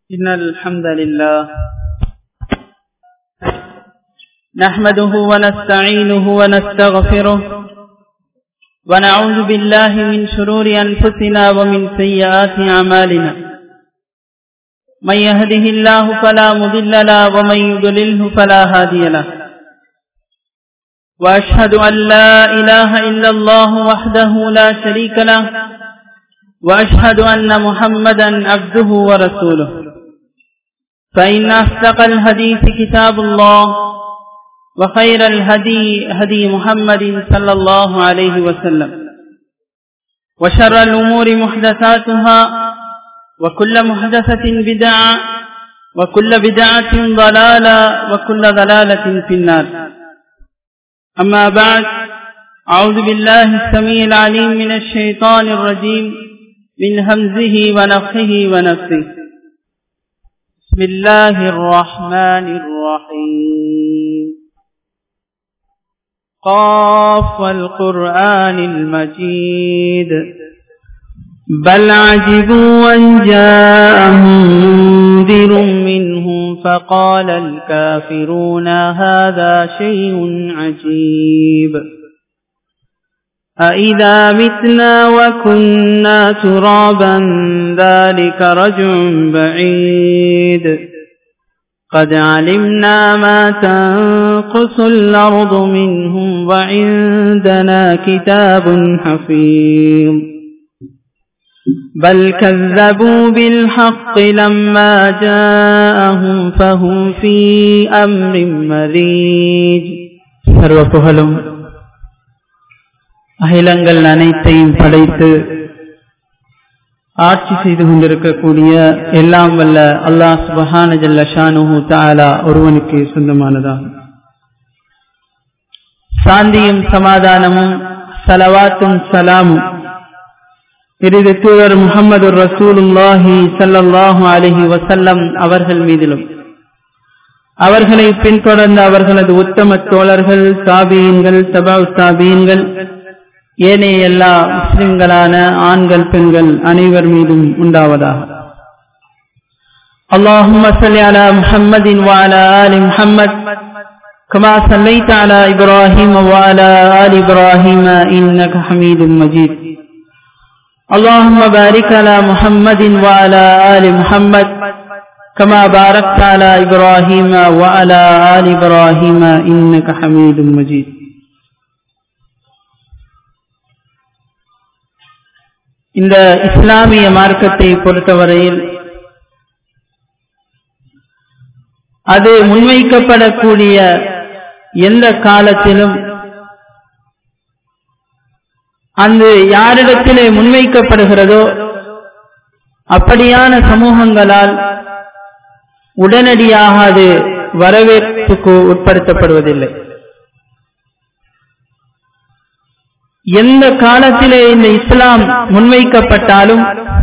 إن الحمد لله نحمده ونستعينه ونستغفره ونعوذ بالله من شرور أنفسنا ومن سيئات أعمالنا من يهده الله فلا مضل له ومن يضلله فلا هادي له وأشهد أن لا إله إلا الله وحده لا شريك له وأشهد أن محمدا عبده ورسوله فإن أصدق الحديث كتاب الله وخير الهدي هدي محمد صلى الله عليه وسلم وشر الأمور محدثاتها وكل محدثة بدعة وكل بدعة ضلالة وكل ضلالة في النار أما بعد أعوذ بالله السميع العليم من الشيطان الرجيم من همزه ونفخه ونفسه بسم الله الرحمن الرحيم قاف والقرآن المجيد بل عجبوا أن جاءهم منذر منهم فقال الكافرون هذا شيء عجيب أإذا متنا وكنا ترابا ذلك رجع بعيد قد علمنا ما تنقص الأرض منهم وعندنا كتاب حفيظ بل كذبوا بالحق لما جاءهم فهم في أمر مريج سروا புகழும் அகிலங்கள் அனைத்தையும் படைத்து ஆட்சி செய்து கொண்டிருக்கக்கூடிய எல்லாம் வல்ல அல்லாஹ் சுபஹான ஜல்ல ஷானுஹு தாலா ஒருவனுக்கு சொந்தமானதாகும் சாந்தியும் சமாதானமும் சலவாத்தும் சலாமும் இறுதி தூதர் முகமது ரசூலுல்லாஹி சல்லாஹு அலஹி வசல்லம் அவர்கள் மீதிலும் அவர்களை பின்தொடர்ந்த அவர்களது உத்தம தோழர்கள் தாபீன்கள் தபாவ் தாபீன்கள் ஏனைய எல்லா முஸ்லிம்களான ஆண்கள் பெண்கள் அனைவர் மீதும் உண்டாவதாக اللهم صل على محمد وعلى آل محمد كما صليت على إبراهيم وعلى آل إبراهيم إنك حميد مجيد اللهم بارك على محمد وعلى آل محمد كما باركت على إبراهيم وعلى آل إبراهيم إنك حميد مجيد இந்த இஸ்லாமிய மார்க்கத்தை பொறுத்தவரையில் அது முன்வைக்கப்படக்கூடிய எந்த காலத்திலும் அந்த யாரிடத்திலே முன்வைக்கப்படுகிறதோ அப்படியான சமூகங்களால் உடனடியாக அது வரவேற்புக்கு உட்படுத்தப்படுவதில்லை எந்த காலத்திலே இந்த இஸ்லாம் முன்வைக்கப்பட்டாலும்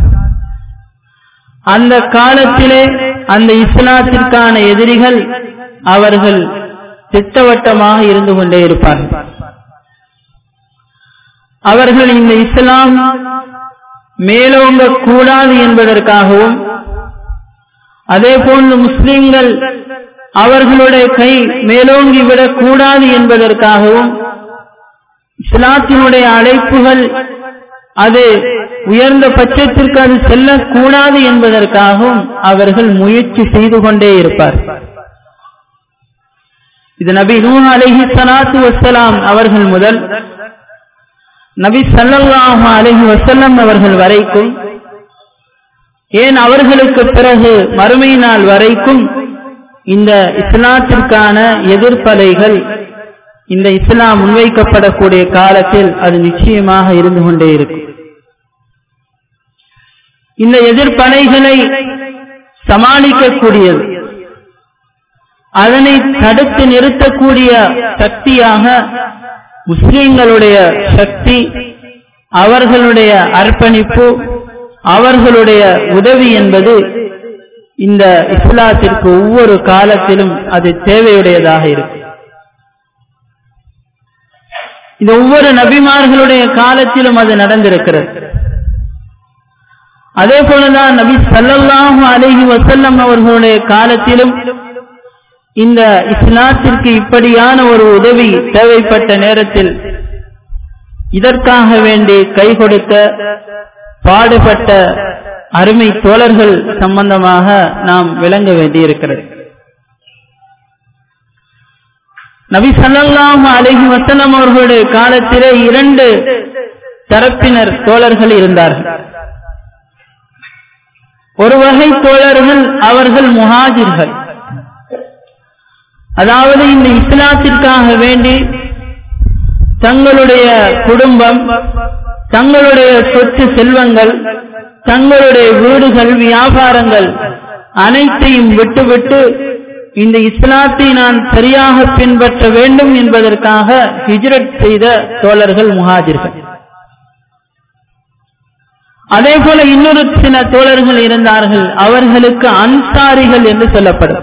அந்த காலத்திலே அந்த இஸ்லாத்திற்கான எதிரிகள் அவர்கள் திட்டவட்டமாக இருந்து கொண்டே இருப்பார்கள் அவர்கள் இந்த இஸ்லாம் மேலோங்க கூடாது என்பதற்காகவும் அதே போன்று முஸ்லிம்கள் அவர்களுடைய கை மேலோங்கி விடக் கூடாது என்பதற்காகவும் இஸ்லாத்தினுடைய அழைப்புகள் அது உயர்ந்த பட்சத்திற்கு அது செல்லக்கூடாது என்பதற்காகவும் அவர்கள் முயற்சி செய்து கொண்டே இருப்பார் இது நபி நூ அலஹி சலாத்து வசலாம் அவர்கள் முதல் நபி சல்லாஹு அலஹி வசல்லம் அவர்கள் வரைக்கும் ஏன் அவர்களுக்கு பிறகு மறுமை நாள் வரைக்கும் இந்த இஸ்லாத்திற்கான எதிர்ப்பலைகள் இந்த இஸ்லாம் முன்வைக்கப்படக்கூடிய காலத்தில் அது நிச்சயமாக இருந்து கொண்டே இருக்கும் இந்த எதிர்ப்பனைகளை சமாளிக்கக்கூடியது அதனை தடுத்து நிறுத்தக்கூடிய சக்தியாக முஸ்லிம்களுடைய சக்தி அவர்களுடைய அர்ப்பணிப்பு அவர்களுடைய உதவி என்பது இந்த இஸ்லாத்திற்கு ஒவ்வொரு காலத்திலும் அது தேவையுடையதாக இருக்கும் இந்த ஒவ்வொரு நபிமார்களுடைய காலத்திலும் அது நடந்திருக்கிறது அதே போலதான் நபி சல்லல்லாஹு அலைஹி வசல்லம் அவர்களுடைய காலத்திலும் இந்த இஸ்லாத்திற்கு இப்படியான ஒரு உதவி தேவைப்பட்ட நேரத்தில் இதற்காக வேண்டி கை கொடுத்த பாடுபட்ட அருமை தோழர்கள் சம்பந்தமாக நாம் விளங்க வேண்டியிருக்கிறது நபி சல்லாஹு அலஹி வசலம் அவர்களுடைய காலத்திலே இரண்டு தரப்பினர் தோழர்கள் இருந்தார்கள் ஒரு வகை தோழர்கள் அவர்கள் முஹாஜிர்கள் அதாவது இந்த இஸ்லாத்திற்காக வேண்டி தங்களுடைய குடும்பம் தங்களுடைய சொத்து செல்வங்கள் தங்களுடைய வீடுகள் வியாபாரங்கள் அனைத்தையும் விட்டுவிட்டு இந்த இஸ்லாத்தை நான் சரியாக பின்பற்ற வேண்டும் என்பதற்காக ஹிஜ்ரத் செய்த தோழர்கள் முஹாஜிர்கள் அதே போல இன்னொரு சில தோழர்கள் இருந்தார்கள் அவர்களுக்கு அன்சாரிகள் என்று சொல்லப்படும்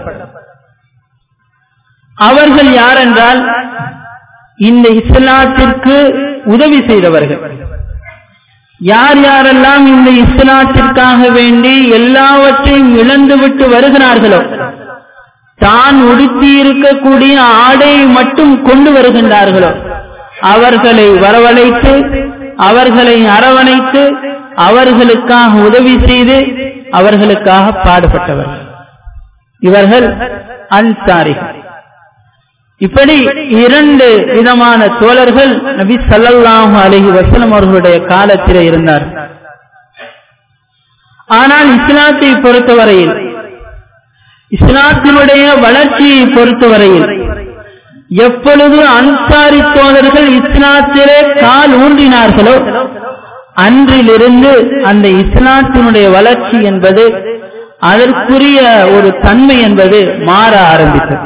அவர்கள் யார் என்றால் இந்த இஸ்லாத்திற்கு உதவி செய்தவர்கள் யார் யாரெல்லாம் இந்த இஸ்லாத்திற்காக வேண்டி எல்லாவற்றையும் இழந்துவிட்டு வருகிறார்களோ தான் உடுத்தி இருக்கக்கூடிய ஆடையை மட்டும் கொண்டு வருகின்றார்களோ அவர்களை வரவழைத்து அவர்களை அரவணைத்து அவர்களுக்காக உதவி செய்து அவர்களுக்காக பாடுபட்டவர்கள் இவர்கள் அன்சாரிகள் இப்படி இரண்டு விதமான தோழர்கள் நபி சல்லல்லாஹு அலஹி வசலம் அவர்களுடைய காலத்திலே இருந்தார் ஆனால் இஸ்லாத்தை பொறுத்தவரையில் இஸ்லாத்தினுடைய வளர்ச்சியை பொறுத்தவரையில் எப்பொழுது அன்சாரி தோழர்கள் இஸ்லாத்திலே கால் ஊன்றினார்களோ அன்றிலிருந்து அந்த இஸ்லாத்தினுடைய வளர்ச்சி என்பது அதற்குரிய ஒரு தன்மை என்பது மாற ஆரம்பித்தது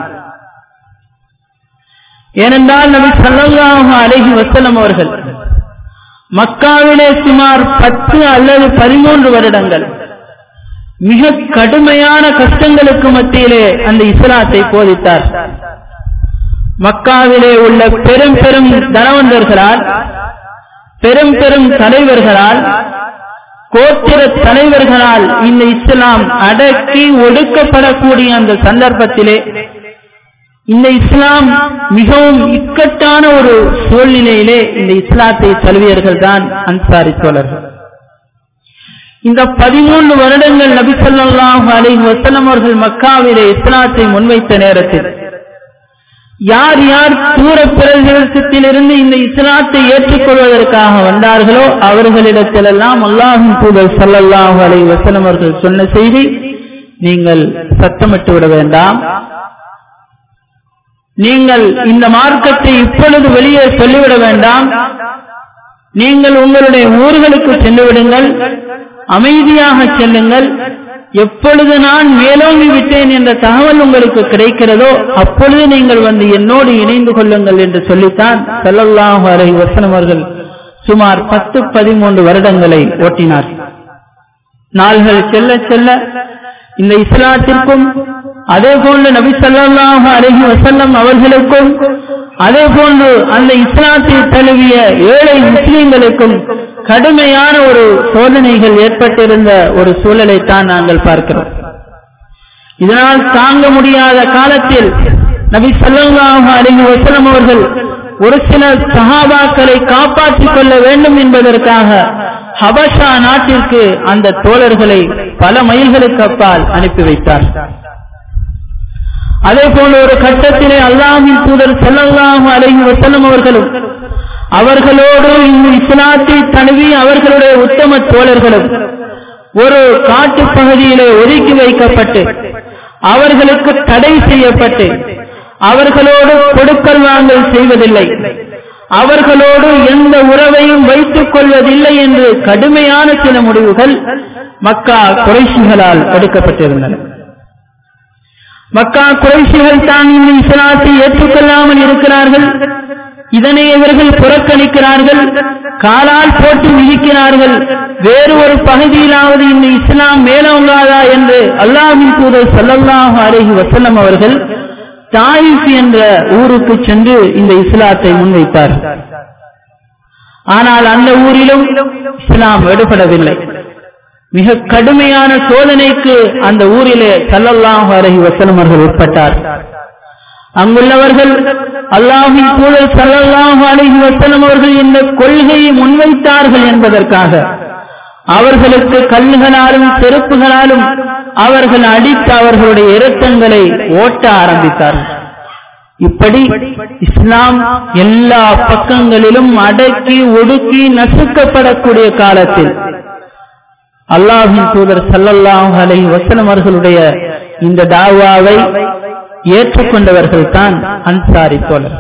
ஏனென்றால் நபி சல்லாஹு அலஹி வசலம் அவர்கள் மக்காவிலே சுமார் பத்து அல்லது பதிமூன்று வருடங்கள் மிக கடுமையான கஷ்டங்களுக்கு மத்தியிலே அந்த இஸ்லாத்தை போதித்தார் மக்காவிலே உள்ள பெரும் பெரும் தனவந்தர்களால் பெரும் பெரும் தலைவர்களால் கோத்திர தலைவர்களால் இந்த இஸ்லாம் அடக்கி ஒடுக்கப்படக்கூடிய அந்த சந்தர்ப்பத்திலே இந்த இஸ்லாம் மிகவும் இக்கட்டான ஒரு சூழ்நிலையிலே இந்த இஸ்லாத்தை தழுவியர்கள் தான் அன்சாரி தோழர்கள் இந்த பதிமூன்று வருடங்கள் நபி சொல்லாஹு அலைஹி வசலம் அவர்கள் மக்காவிலே இஸ்லாத்தை முன்வைத்த நேரத்தில் யார் யார் தூர பிரதேசத்திலிருந்து இந்த இஸ்லாத்தை ஏற்றுக்கொள்வதற்காக வந்தார்களோ அவர்களிடத்திலெல்லாம் அல்லாஹும் தூதர் சல்லல்லாஹு அலை வசலம் அவர்கள் சொன்ன செய்தி நீங்கள் சத்தமிட்டு விட வேண்டாம் நீங்கள் இந்த மார்க்கத்தை இப்பொழுது வெளியே சொல்லிவிட வேண்டாம் நீங்கள் உங்களுடைய ஊர்களுக்கு சென்று விடுங்கள் அமைதியாக செல்லுங்கள் எப்பொழுது நான் மேலோங்கி விட்டேன் என்ற தகவல் உங்களுக்கு கிடைக்கிறதோ அப்பொழுது நீங்கள் வந்து என்னோடு இணைந்து கொள்ளுங்கள் என்று சொல்லித்தான் செல்லல்லாஹு அலை வசனம் அவர்கள் சுமார் பத்து பதிமூன்று வருடங்களை ஓட்டினார் நாள்கள் செல்ல செல்ல இந்த இஸ்லாத்திற்கும் அதே போன்று நபி சல்லாஹு அலஹி வசல்லம் அவர்களுக்கும் அதே போன்று அந்த இஸ்லாத்தை தழுவிய ஏழை முஸ்லிம்களுக்கும் கடுமையான ஒரு சோதனைகள் ஏற்பட்டிருந்த ஒரு சூழலை தான் நாங்கள் பார்க்கிறோம் இதனால் தாங்க முடியாத காலத்தில் நபி சல்லாஹு அலஹி வசலம் அவர்கள் ஒரு சில சகாபாக்களை காப்பாற்றிக் கொள்ள வேண்டும் என்பதற்காக ஹபஷா நாட்டிற்கு அந்த தோழர்களை பல மைல்களுக்கு அப்பால் அனுப்பி வைத்தார் அதே போல ஒரு கட்டத்திலே அல்லாஹின் தூதர் செல்லல்லாஹு அலைஹி வசல்லம் அவர்களும் அவர்களோடு இந்த இஸ்லாத்தை தழுவி அவர்களுடைய உத்தம தோழர்களும் ஒரு காட்டு பகுதியிலே ஒதுக்கி வைக்கப்பட்டு அவர்களுக்கு தடை செய்யப்பட்டு அவர்களோடு கொடுக்கல் வாங்கல் செய்வதில்லை அவர்களோடு எந்த உறவையும் வைத்துக் கொள்வதில்லை என்று கடுமையான சில முடிவுகள் மக்கா குறைசிகளால் எடுக்கப்பட்டிருந்தன மக்கா குறைசிகள் தான் இந்த இஸ்லாத்தை ஏற்றுக்கொள்ளாமல் இருக்கிறார்கள் இதனை இவர்கள் புறக்கணிக்கிறார்கள் காலால் போட்டு மிதிக்கிறார்கள் வேறு ஒரு பகுதியிலாவது இந்த இஸ்லாம் மேலோங்காதா என்று அல்லாஹின் தூதர் சல்லல்லாஹு அலஹி வசல்லம் அவர்கள் தாயிஃப் என்ற ஊருக்கு சென்று இந்த இஸ்லாத்தை முன்வைத்தார் ஆனால் அந்த ஊரிலும் இஸ்லாம் எடுபடவில்லை மிக கடுமையான சோதனைக்கு அந்த ஊரிலே சல்லல்லாஹு அலைஹி வஸல்லம் அவர்கள் உட்பட்டார் அங்குள்ளவர்கள் அல்லாஹின் தூதர் சல்லல்லாஹு அலைஹி வஸல்லம் அவர்கள் இந்த கொள்கையை முன்வைத்தார்கள் என்பதற்காக அவர்களுக்கு கல்லுகளாலும் செருப்புகளாலும் அவர்கள் அடித்து அவர்களுடைய இரத்தங்களை ஓட்ட ஆரம்பித்தார்கள் இப்படி இஸ்லாம் எல்லா பக்கங்களிலும் அடக்கி ஒடுக்கி நசுக்கப்படக்கூடிய காலத்தில் அல்லாஹின் தூதர் சல்லல்லாஹு அலை வசனம் அவர்களுடைய இந்த தாவாவை ஏற்றுக்கொண்டவர்கள் தான் அன்சாரி தோழர்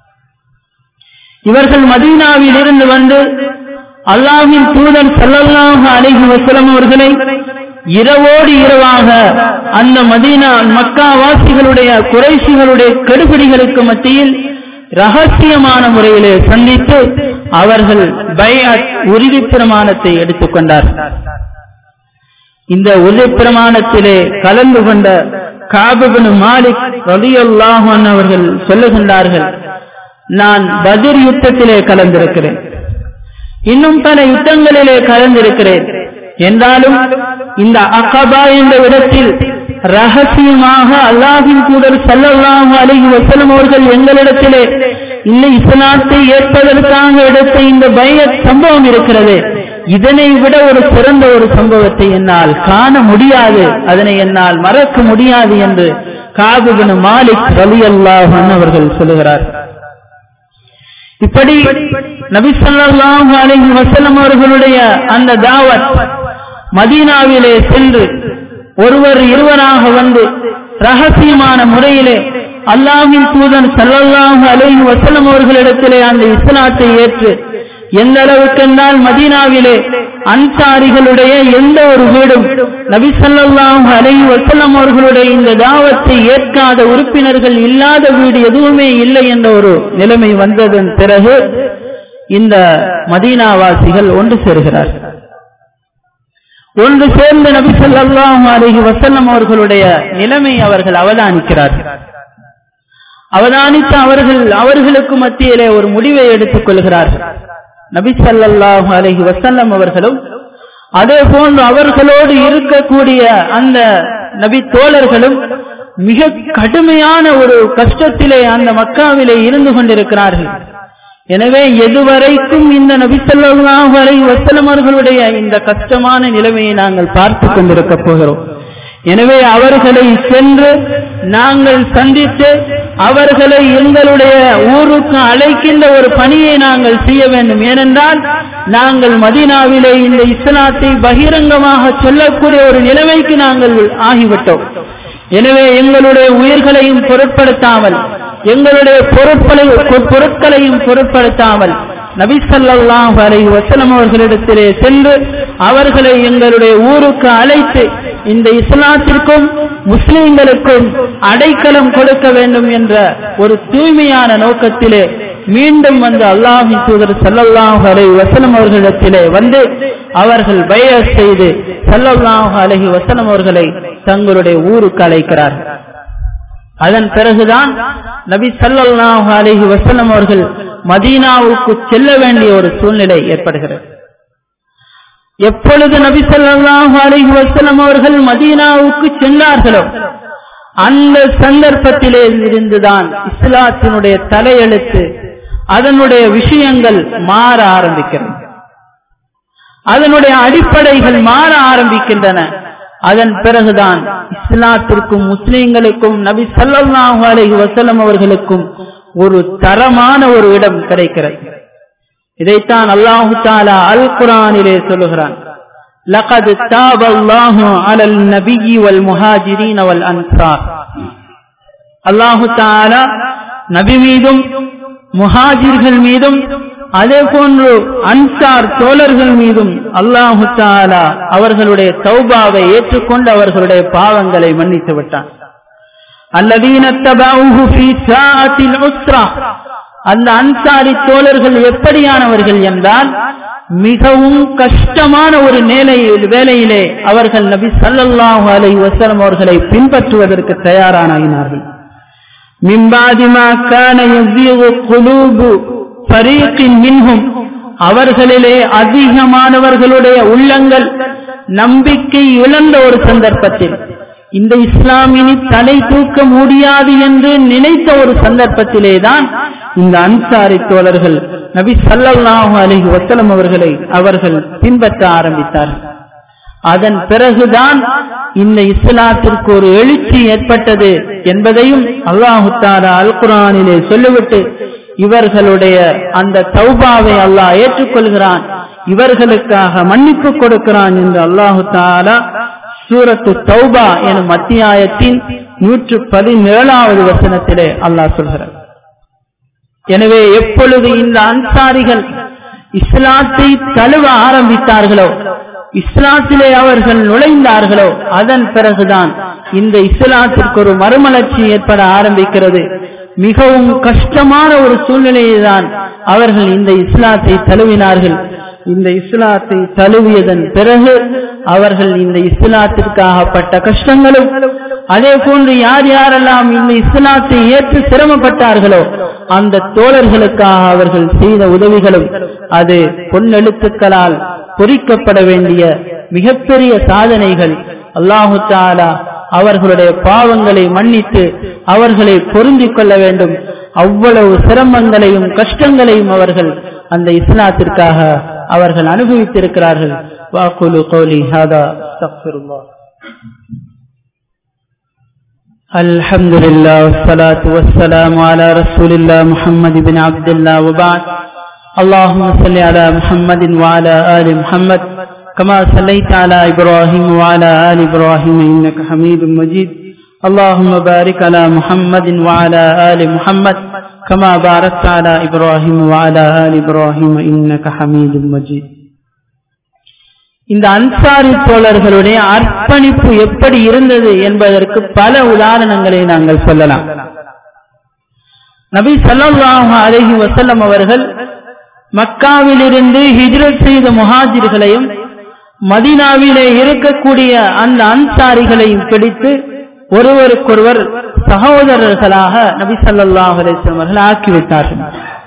இவர்கள் மதீனாவில் இருந்து வந்து அல்லாஹின் தூதர் சல்லல்லாஹு அலைஹி வசலம் அவர்களை இரவோடு இரவாக அந்த மதீனா மக்கா வாசிகளுடைய குறைசிகளுடைய கெடுபிடிகளுக்கு மத்தியில் ரகசியமான முறையிலே சந்தித்து அவர்கள் பயாட் உறுதி பிரமாணத்தை எடுத்துக்கொண்டார் இந்த உறுதி பிரமாணத்திலே கலந்து கொண்ட காபுபின் மாலிக் ரலியல்லாஹன் அவர்கள் சொல்லுகின்றார்கள் நான் பதிர் யுத்தத்திலே கலந்திருக்கிறேன் இன்னும் பல யுத்தங்களிலே கலந்திருக்கிறேன் என்றாலும் இந்த அகபா என்ற இடத்தில் ரகசியமாக அல்லாஹின் கூடல் சல்லல்லாஹு அலைஹி வஸல்லம் அவர்கள் எங்களிடத்திலே இந்த இஸ்லாத்தை ஏற்பதற்காக எடுத்த இந்த பய சம்பவம் இருக்கிறது இதனை விட ஒரு சிறந்த ஒரு சம்பவத்தை என்னால் காண முடியாது அதனை என்னால் மறக்க முடியாது என்று காபுபின் மாலிக் ரலி அல்லாஹன் அவர்கள் சொல்லுகிறார் இப்படி நபி ஸல்லல்லாஹு அலைஹி வஸல்லம் அவர்களுடைய அந்த தாவத் மதீனாவிலே சென்று ஒருவர் இருவராக வந்து ரகசியமான முறையிலே அல்லாஹின் தூதன் சல்லல்லாஹு அலைஹி வஸல்லம் அவர்களிடத்திலே அந்த இஸ்லாத்தை ஏற்று எந்த அளவுக்கு என்றால் மதீனாவிலே அன்சாரிகளுடைய எந்த ஒரு வீடும் நபி ஸல்லல்லாஹு அலைஹி வஸல்லம் அவர்களுடைய இந்த தாவத்தை ஏற்காத உறுப்பினர்கள் இல்லாத வீடு எதுவுமே இல்லை என்ற ஒரு நிலைமை வந்ததன் பிறகு இந்த மதீனாவாசிகள் ஒன்று சேர்கிறார்கள் ஒன்று சேர்ந்து நபி ஸல்லல்லாஹு அலைஹி வஸல்லம் அவர்களுடைய நிலைமை அவர்கள் அவதானிக்கிறார்கள் அவதானித்து அவர்கள் அவர்களுக்கு மத்தியிலே ஒரு முடிவை எடுத்துக் கொள்கிறார்கள் நபி ஸல்லல்லாஹு அலைஹி வஸல்லம் அவர்களும் அதே போன்று அவர்களோடு இருக்கக்கூடிய அந்த நபி தோழர்களும் மிக கடுமையான ஒரு கஷ்டத்திலே அந்த மக்காவிலே இருந்து கொண்டிருக்கிறார்கள் எனவே எதுவரைக்கும் இந்த நபிசல்லாஹு அலை வசலம் அவர்களுடைய இந்த கஷ்டமான நிலைமையை நாங்கள் பார்த்து கொண்டிருக்க போகிறோம் எனவே அவர்களை சென்று நாங்கள் சந்தித்து அவர்களை எங்களுடைய ஊருக்கு அழைக்கின்ற ஒரு பணியை நாங்கள் செய்ய வேண்டும் ஏனென்றால் நாங்கள் மதீனாவிலே இந்த இஸ்லாத்தை பகிரங்கமாக சொல்லக்கூடிய ஒரு நிலைமைக்கு நாங்கள் ஆகிவிட்டோம் எனவே எங்களுடைய உயிர்களையும் பொருட்படுத்தாமல் எங்களுடைய பொருட்களை பொருட்களையும் பொருட்படுத்தாமல் நபிசல்லாஹு அலை வசலம் அவர்களிடத்திலே சென்று அவர்களை எங்களுடைய ஊருக்கு அழைத்து இந்த இஸ்லாத்திற்கும் முஸ்லிம்களுக்கும் அடைக்கலம் கொடுக்க வேண்டும் என்ற ஒரு தூய்மையான நோக்கத்திலே மீண்டும் வந்து அல்லாஹின் தூதர் சல்லல்லாஹு அலை வசனம் அவர்களிடத்திலே வந்து அவர்கள் பய செய்து சல்லல்லாஹு அலஹி வசனம் அவர்களை தங்களுடைய ஊருக்கு அழைக்கிறார்கள் அதன் பிறகுதான் நபி சல்லாஹு அலஹி வசலம் அவர்கள் மதீனாவுக்கு செல்ல வேண்டிய ஒரு சூழ்நிலை ஏற்படுகிறது எப்பொழுது நபி சல்லாஹு அலஹி வசலம் அவர்கள் மதீனாவுக்கு சென்றார்களோ அந்த சந்தர்ப்பத்திலே இருந்துதான் இஸ்லாத்தினுடைய தலையெழுத்து அதனுடைய விஷயங்கள் மாற ஆரம்பிக்கிறது அதனுடைய அடிப்படைகள் மாற ஆரம்பிக்கின்றன அதன் பிறகுதான் இஸ்லாத்திற்கும் முஸ்லிம்களுக்கும் நபி சல்லாஹு அலஹி வசலம் அவர்களுக்கும் ஒரு தரமான ஒரு இடம் கிடைக்கிறது இதைத்தான் அல்லாஹு தாலா அல் குரானிலே சொல்லுகிறான் لقد تاب الله على النبي والمهاجرين والأنصار அல்லாஹு தாலா நபி மீதும் முஹாஜிர்கள் மீதும் அதே போன்று அன்சார் தோழர்கள் மீதும் அல்லாஹு தாலா அவர்களுடைய தௌபாவை ஏற்றுக்கொண்டு அவர்களுடைய பாவங்களை மன்னித்து விட்டான் அந்த அன்சாரி தோழர்கள் எப்படியானவர்கள் என்றால் மிகவும் கஷ்டமான ஒரு நிலையில் வேலையிலே அவர்கள் நபி சல்லல்லாஹு அலை வசலம் அவர்களை பின்பற்றுவதற்கு தயாரானாகினார்கள் மிம்பாதிமா கான குலூபு பரீக்கின் மின்ஹும் அவர்களிலே அதிகமானவர்களுடைய உள்ளங்கள் நம்பிக்கை இழந்த ஒரு சந்தர்ப்பத்தில் இந்த இஸ்லாமினி தலை தூக்க முடியாது என்று நினைத்த ஒரு சந்தர்ப்பத்திலேதான் இந்த அன்சாரி தோழர்கள் நபி சல்லல்லாஹு அலிஹி வசலம் அவர்களை அவர்கள் பின்பற்ற ஆரம்பித்தார்கள் அதன் பிறகுதான் இந்த இஸ்லாத்திற்கு ஒரு எழுச்சி ஏற்பட்டது என்பதையும் அல்லாஹு தாரா அல் குரானிலே சொல்லிவிட்டு இவர்களுடைய அந்த தௌபாவை அல்லாஹ் ஏற்றுக்கொள்கிறான் இவர்களுக்காக மன்னிப்பு கொடுக்கிறான் என்று அல்லாஹு தாலா சூரத்து தௌபா எனும் அத்தியாயத்தின் நூற்று பதினேழாவது வசனத்திலே அல்லாஹ் சொல்கிறார் எனவே எப்பொழுது இந்த அன்சாரிகள் இஸ்லாத்தை தழுவ ஆரம்பித்தார்களோ இஸ்லாத்திலே அவர்கள் நுழைந்தார்களோ அதன் பிறகுதான் இந்த இஸ்லாத்திற்கு ஒரு மறுமலர்ச்சி ஏற்பட ஆரம்பிக்கிறது மிகவும் கஷ்டமான ஒரு சூழ்நிலையில்தான் அவர்கள் இந்த இஸ்லாத்தை தழுவினார்கள் இந்த இஸ்லாத்தை தழுவியதன் பிறகு அவர்கள் இந்த இஸ்லாத்திற்காகப்பட்ட கஷ்டங்களும் அதே போன்று யார் யாரெல்லாம் இந்த இஸ்லாத்தை ஏற்று சிரமப்பட்டார்களோ அந்த தோழர்களுக்காக அவர்கள் செய்த உதவிகளும் அது பொன்னெழுத்துக்களால் பொறிக்கப்பட வேண்டிய மிகப்பெரிய சாதனைகள் அல்லாஹு தாலா அவர்களுடைய பாவங்களை மன்னித்து அவர்களை பொருந்திக் கொள்ள வேண்டும் அவ்வளவு சிரமங்களையும் கஷ்டங்களையும் அவர்கள் அந்த இஸ்லாத்திற்காக அவர்கள் அனுபவித்திருக்கிறார்கள் வாக்குலு கோலி ஹாதா அஸ்தக்ஃபிருல்லாஹ் الحمد لله والصلاة والسلام على رسول الله محمد بن عبد الله وبعد اللهم صل على محمد وعلى آل محمد كما صليت على إبراهيم وعلى آل إبراهيم إنك حميد مجيد اللهم بارك على محمد وعلى آل محمد كما باركت على إبراهيم وعلى آل إبراهيم إنك حميد مجيد இந்த அன்சாரி தோழர்களுடைய அர்ப்பணிப்பு எப்படி இருந்தது என்பதற்கு பல உதாரணங்களை நாங்கள் சொல்லலாம் நபி சல்லாஹு அலஹி வசல்லம் அவர்கள் மக்காவிலிருந்து ஹிஜ்ரத் செய்த முஹாஜிர்களையும் மதினாவிலே இருக்கக்கூடிய அந்த அன்சாரிகளையும் பிடித்து ஒருவருக்கொருவர் சகோதரர்களாக நபி சல்லாஹ் அலிஸ்லாம் அவர்கள் ஆக்கிவிட்டார்கள்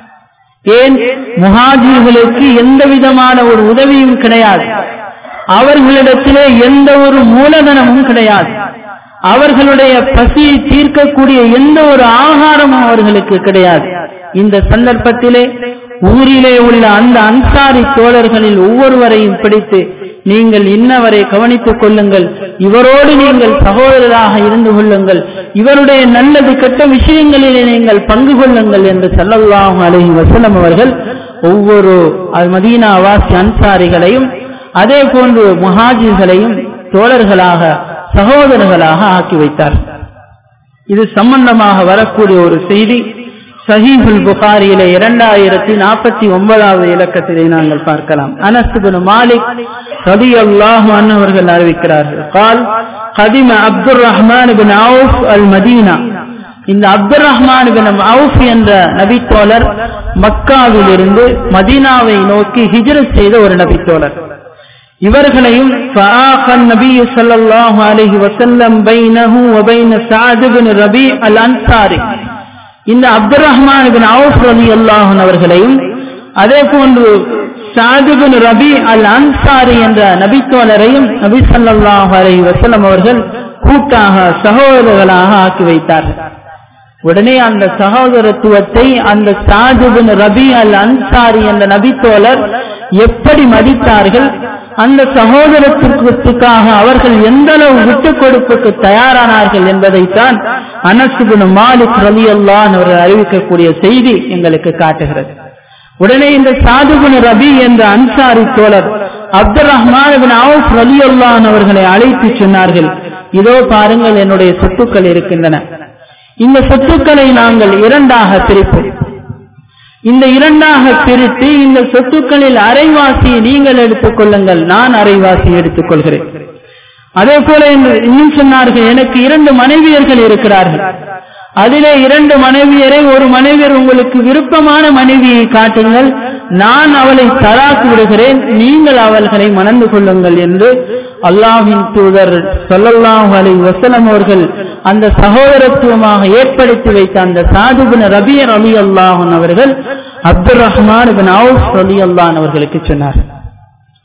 ஏன் முஹாஜிர்களுக்கு எந்த விதமான ஒரு உதவியும் கிடையாது அவர்களிடத்திலே எந்த ஒரு மூலதனமும் கிடையாது அவர்களுடைய பசியை தீர்க்கக்கூடிய எந்த ஒரு ஆகாரமும் அவர்களுக்கு கிடையாது இந்த சந்தர்ப்பத்திலே ஊரிலே உள்ள அந்த அன்சாரி தோழர்களில் ஒவ்வொருவரையும் பிடித்து நீங்கள் இன்னவரை கவனித்துக் கொள்ளுங்கள் இவரோடு நீங்கள் சகோதரராக இருந்து கொள்ளுங்கள் இவருடைய நல்லது கெட்ட விஷயங்களிலே நீங்கள் பங்கு கொள்ளுங்கள் என்று சல்லல்லாஹு அலஹி வசலம் அவர்கள் ஒவ்வொரு மதீனா வாசி அன்சாரிகளையும் அதே போன்று முஹாஜிர்களையும் தோழர்களாக சகோதரர்களாக ஆக்கி வைத்தார் இது சம்பந்தமாக வரக்கூடிய ஒரு செய்தி சஹீபுல் புகாரியிலே இரண்டாயிரத்தி நாற்பத்தி ஒன்பதாவது இலக்கத்திலே நாங்கள் பார்க்கலாம் அனஸ்துபின் மாலிக் ரதி அல்லாஹ் அவர்கள் அறிவிக்கிறார்கள் கால் கதிம Abdul Rahman bin Awf al Medina இந்த அப்துல் ரஹ்மான் பின் அவுஃப் என்ற நபித்தோழர் மக்காவிலிருந்து மதீனாவை நோக்கி ஹிஜ்ரத் செய்த ஒரு நபித்தோழர் இவர்களையும் நபி ஸல்லல்லாஹு அலைஹி வஸல்லம் பைனஹு வ பைன சஅத் பின் ரபி அல் அன்சாரி இந்த அப்துல் ரஹ்மான் பின் அவுஃப் ரலியல்லாஹு அவர்களையும் அதே போன்று சஅத் பின் ரபி அல் அன்சாரி என்ற நபித்தோழரையும் நபி ஸல்லல்லாஹு அலைஹி வஸல்லம் அவர்கள் கூட்டாக சகோதரர்களாக ஆக்கி வைத்தார்கள் உடனே அந்த சகோதரத்துவத்தை அந்த சாஜிபின் ரபி அல் அன்சாரி என்ற நபித்தோழர் எப்படி மதித்தார்கள் அந்த சகோதரத்திற்காக அவர்கள் எந்த அளவு விட்டுக் கொடுப்புக்கு தயாரானார்கள் என்பதைத்தான் அனசுபின் மாலிக் ரலி அல்லான் அவர்கள் அறிவிக்கக்கூடிய செய்தி எங்களுக்கு காட்டுகிறது உடனே இந்த சாதுபின் ரபி என்ற அன்சாரி தோழர் அப்துல் ரஹ்மான் அவுஃப் ரலி அல்லான் அவர்களை அழைத்து சொன்னார்கள் இதோ பாருங்கள் என்னுடைய சொத்துக்கள் இருக்கின்றன இந்த சொத்துக்களை நாங்கள் இரண்டாக பிரிப்போம் இந்த இரண்டாக பிரித்து இந்த சொத்துக்களில் அரைவாசியை நீங்கள் எடுத்துக் கொள்ளுங்கள் நான் அரைவாசி எடுத்துக் கொள்கிறேன் அதே போல இன்னும் சொன்னார்கள் எனக்கு இரண்டு மனைவியர்கள் இருக்கிறார்கள் அதிலே இரண்டு மனைவியரை ஒரு மனைவியர் உங்களுக்கு விருப்பமான மனைவியை காட்டுங்கள் நான் அவளை தராக்கு விடுகிறேன் நீங்கள் அவர்களை மணந்து கொள்ளுங்கள் என்று அல்லாஹின் தூதர் சொல்லல்லாஹு அலை வசலம் அவர்கள் அந்த சகோதரத்துவமாக ஏற்படுத்தி வைத்த அந்த சாதுபின் ரபியர் அலி அல்லாஹன் அவர்கள் அப்துல் ரஹ்மான் பின் அவுஃப் அலி அல்லான் அவர்களுக்கு சொன்னார்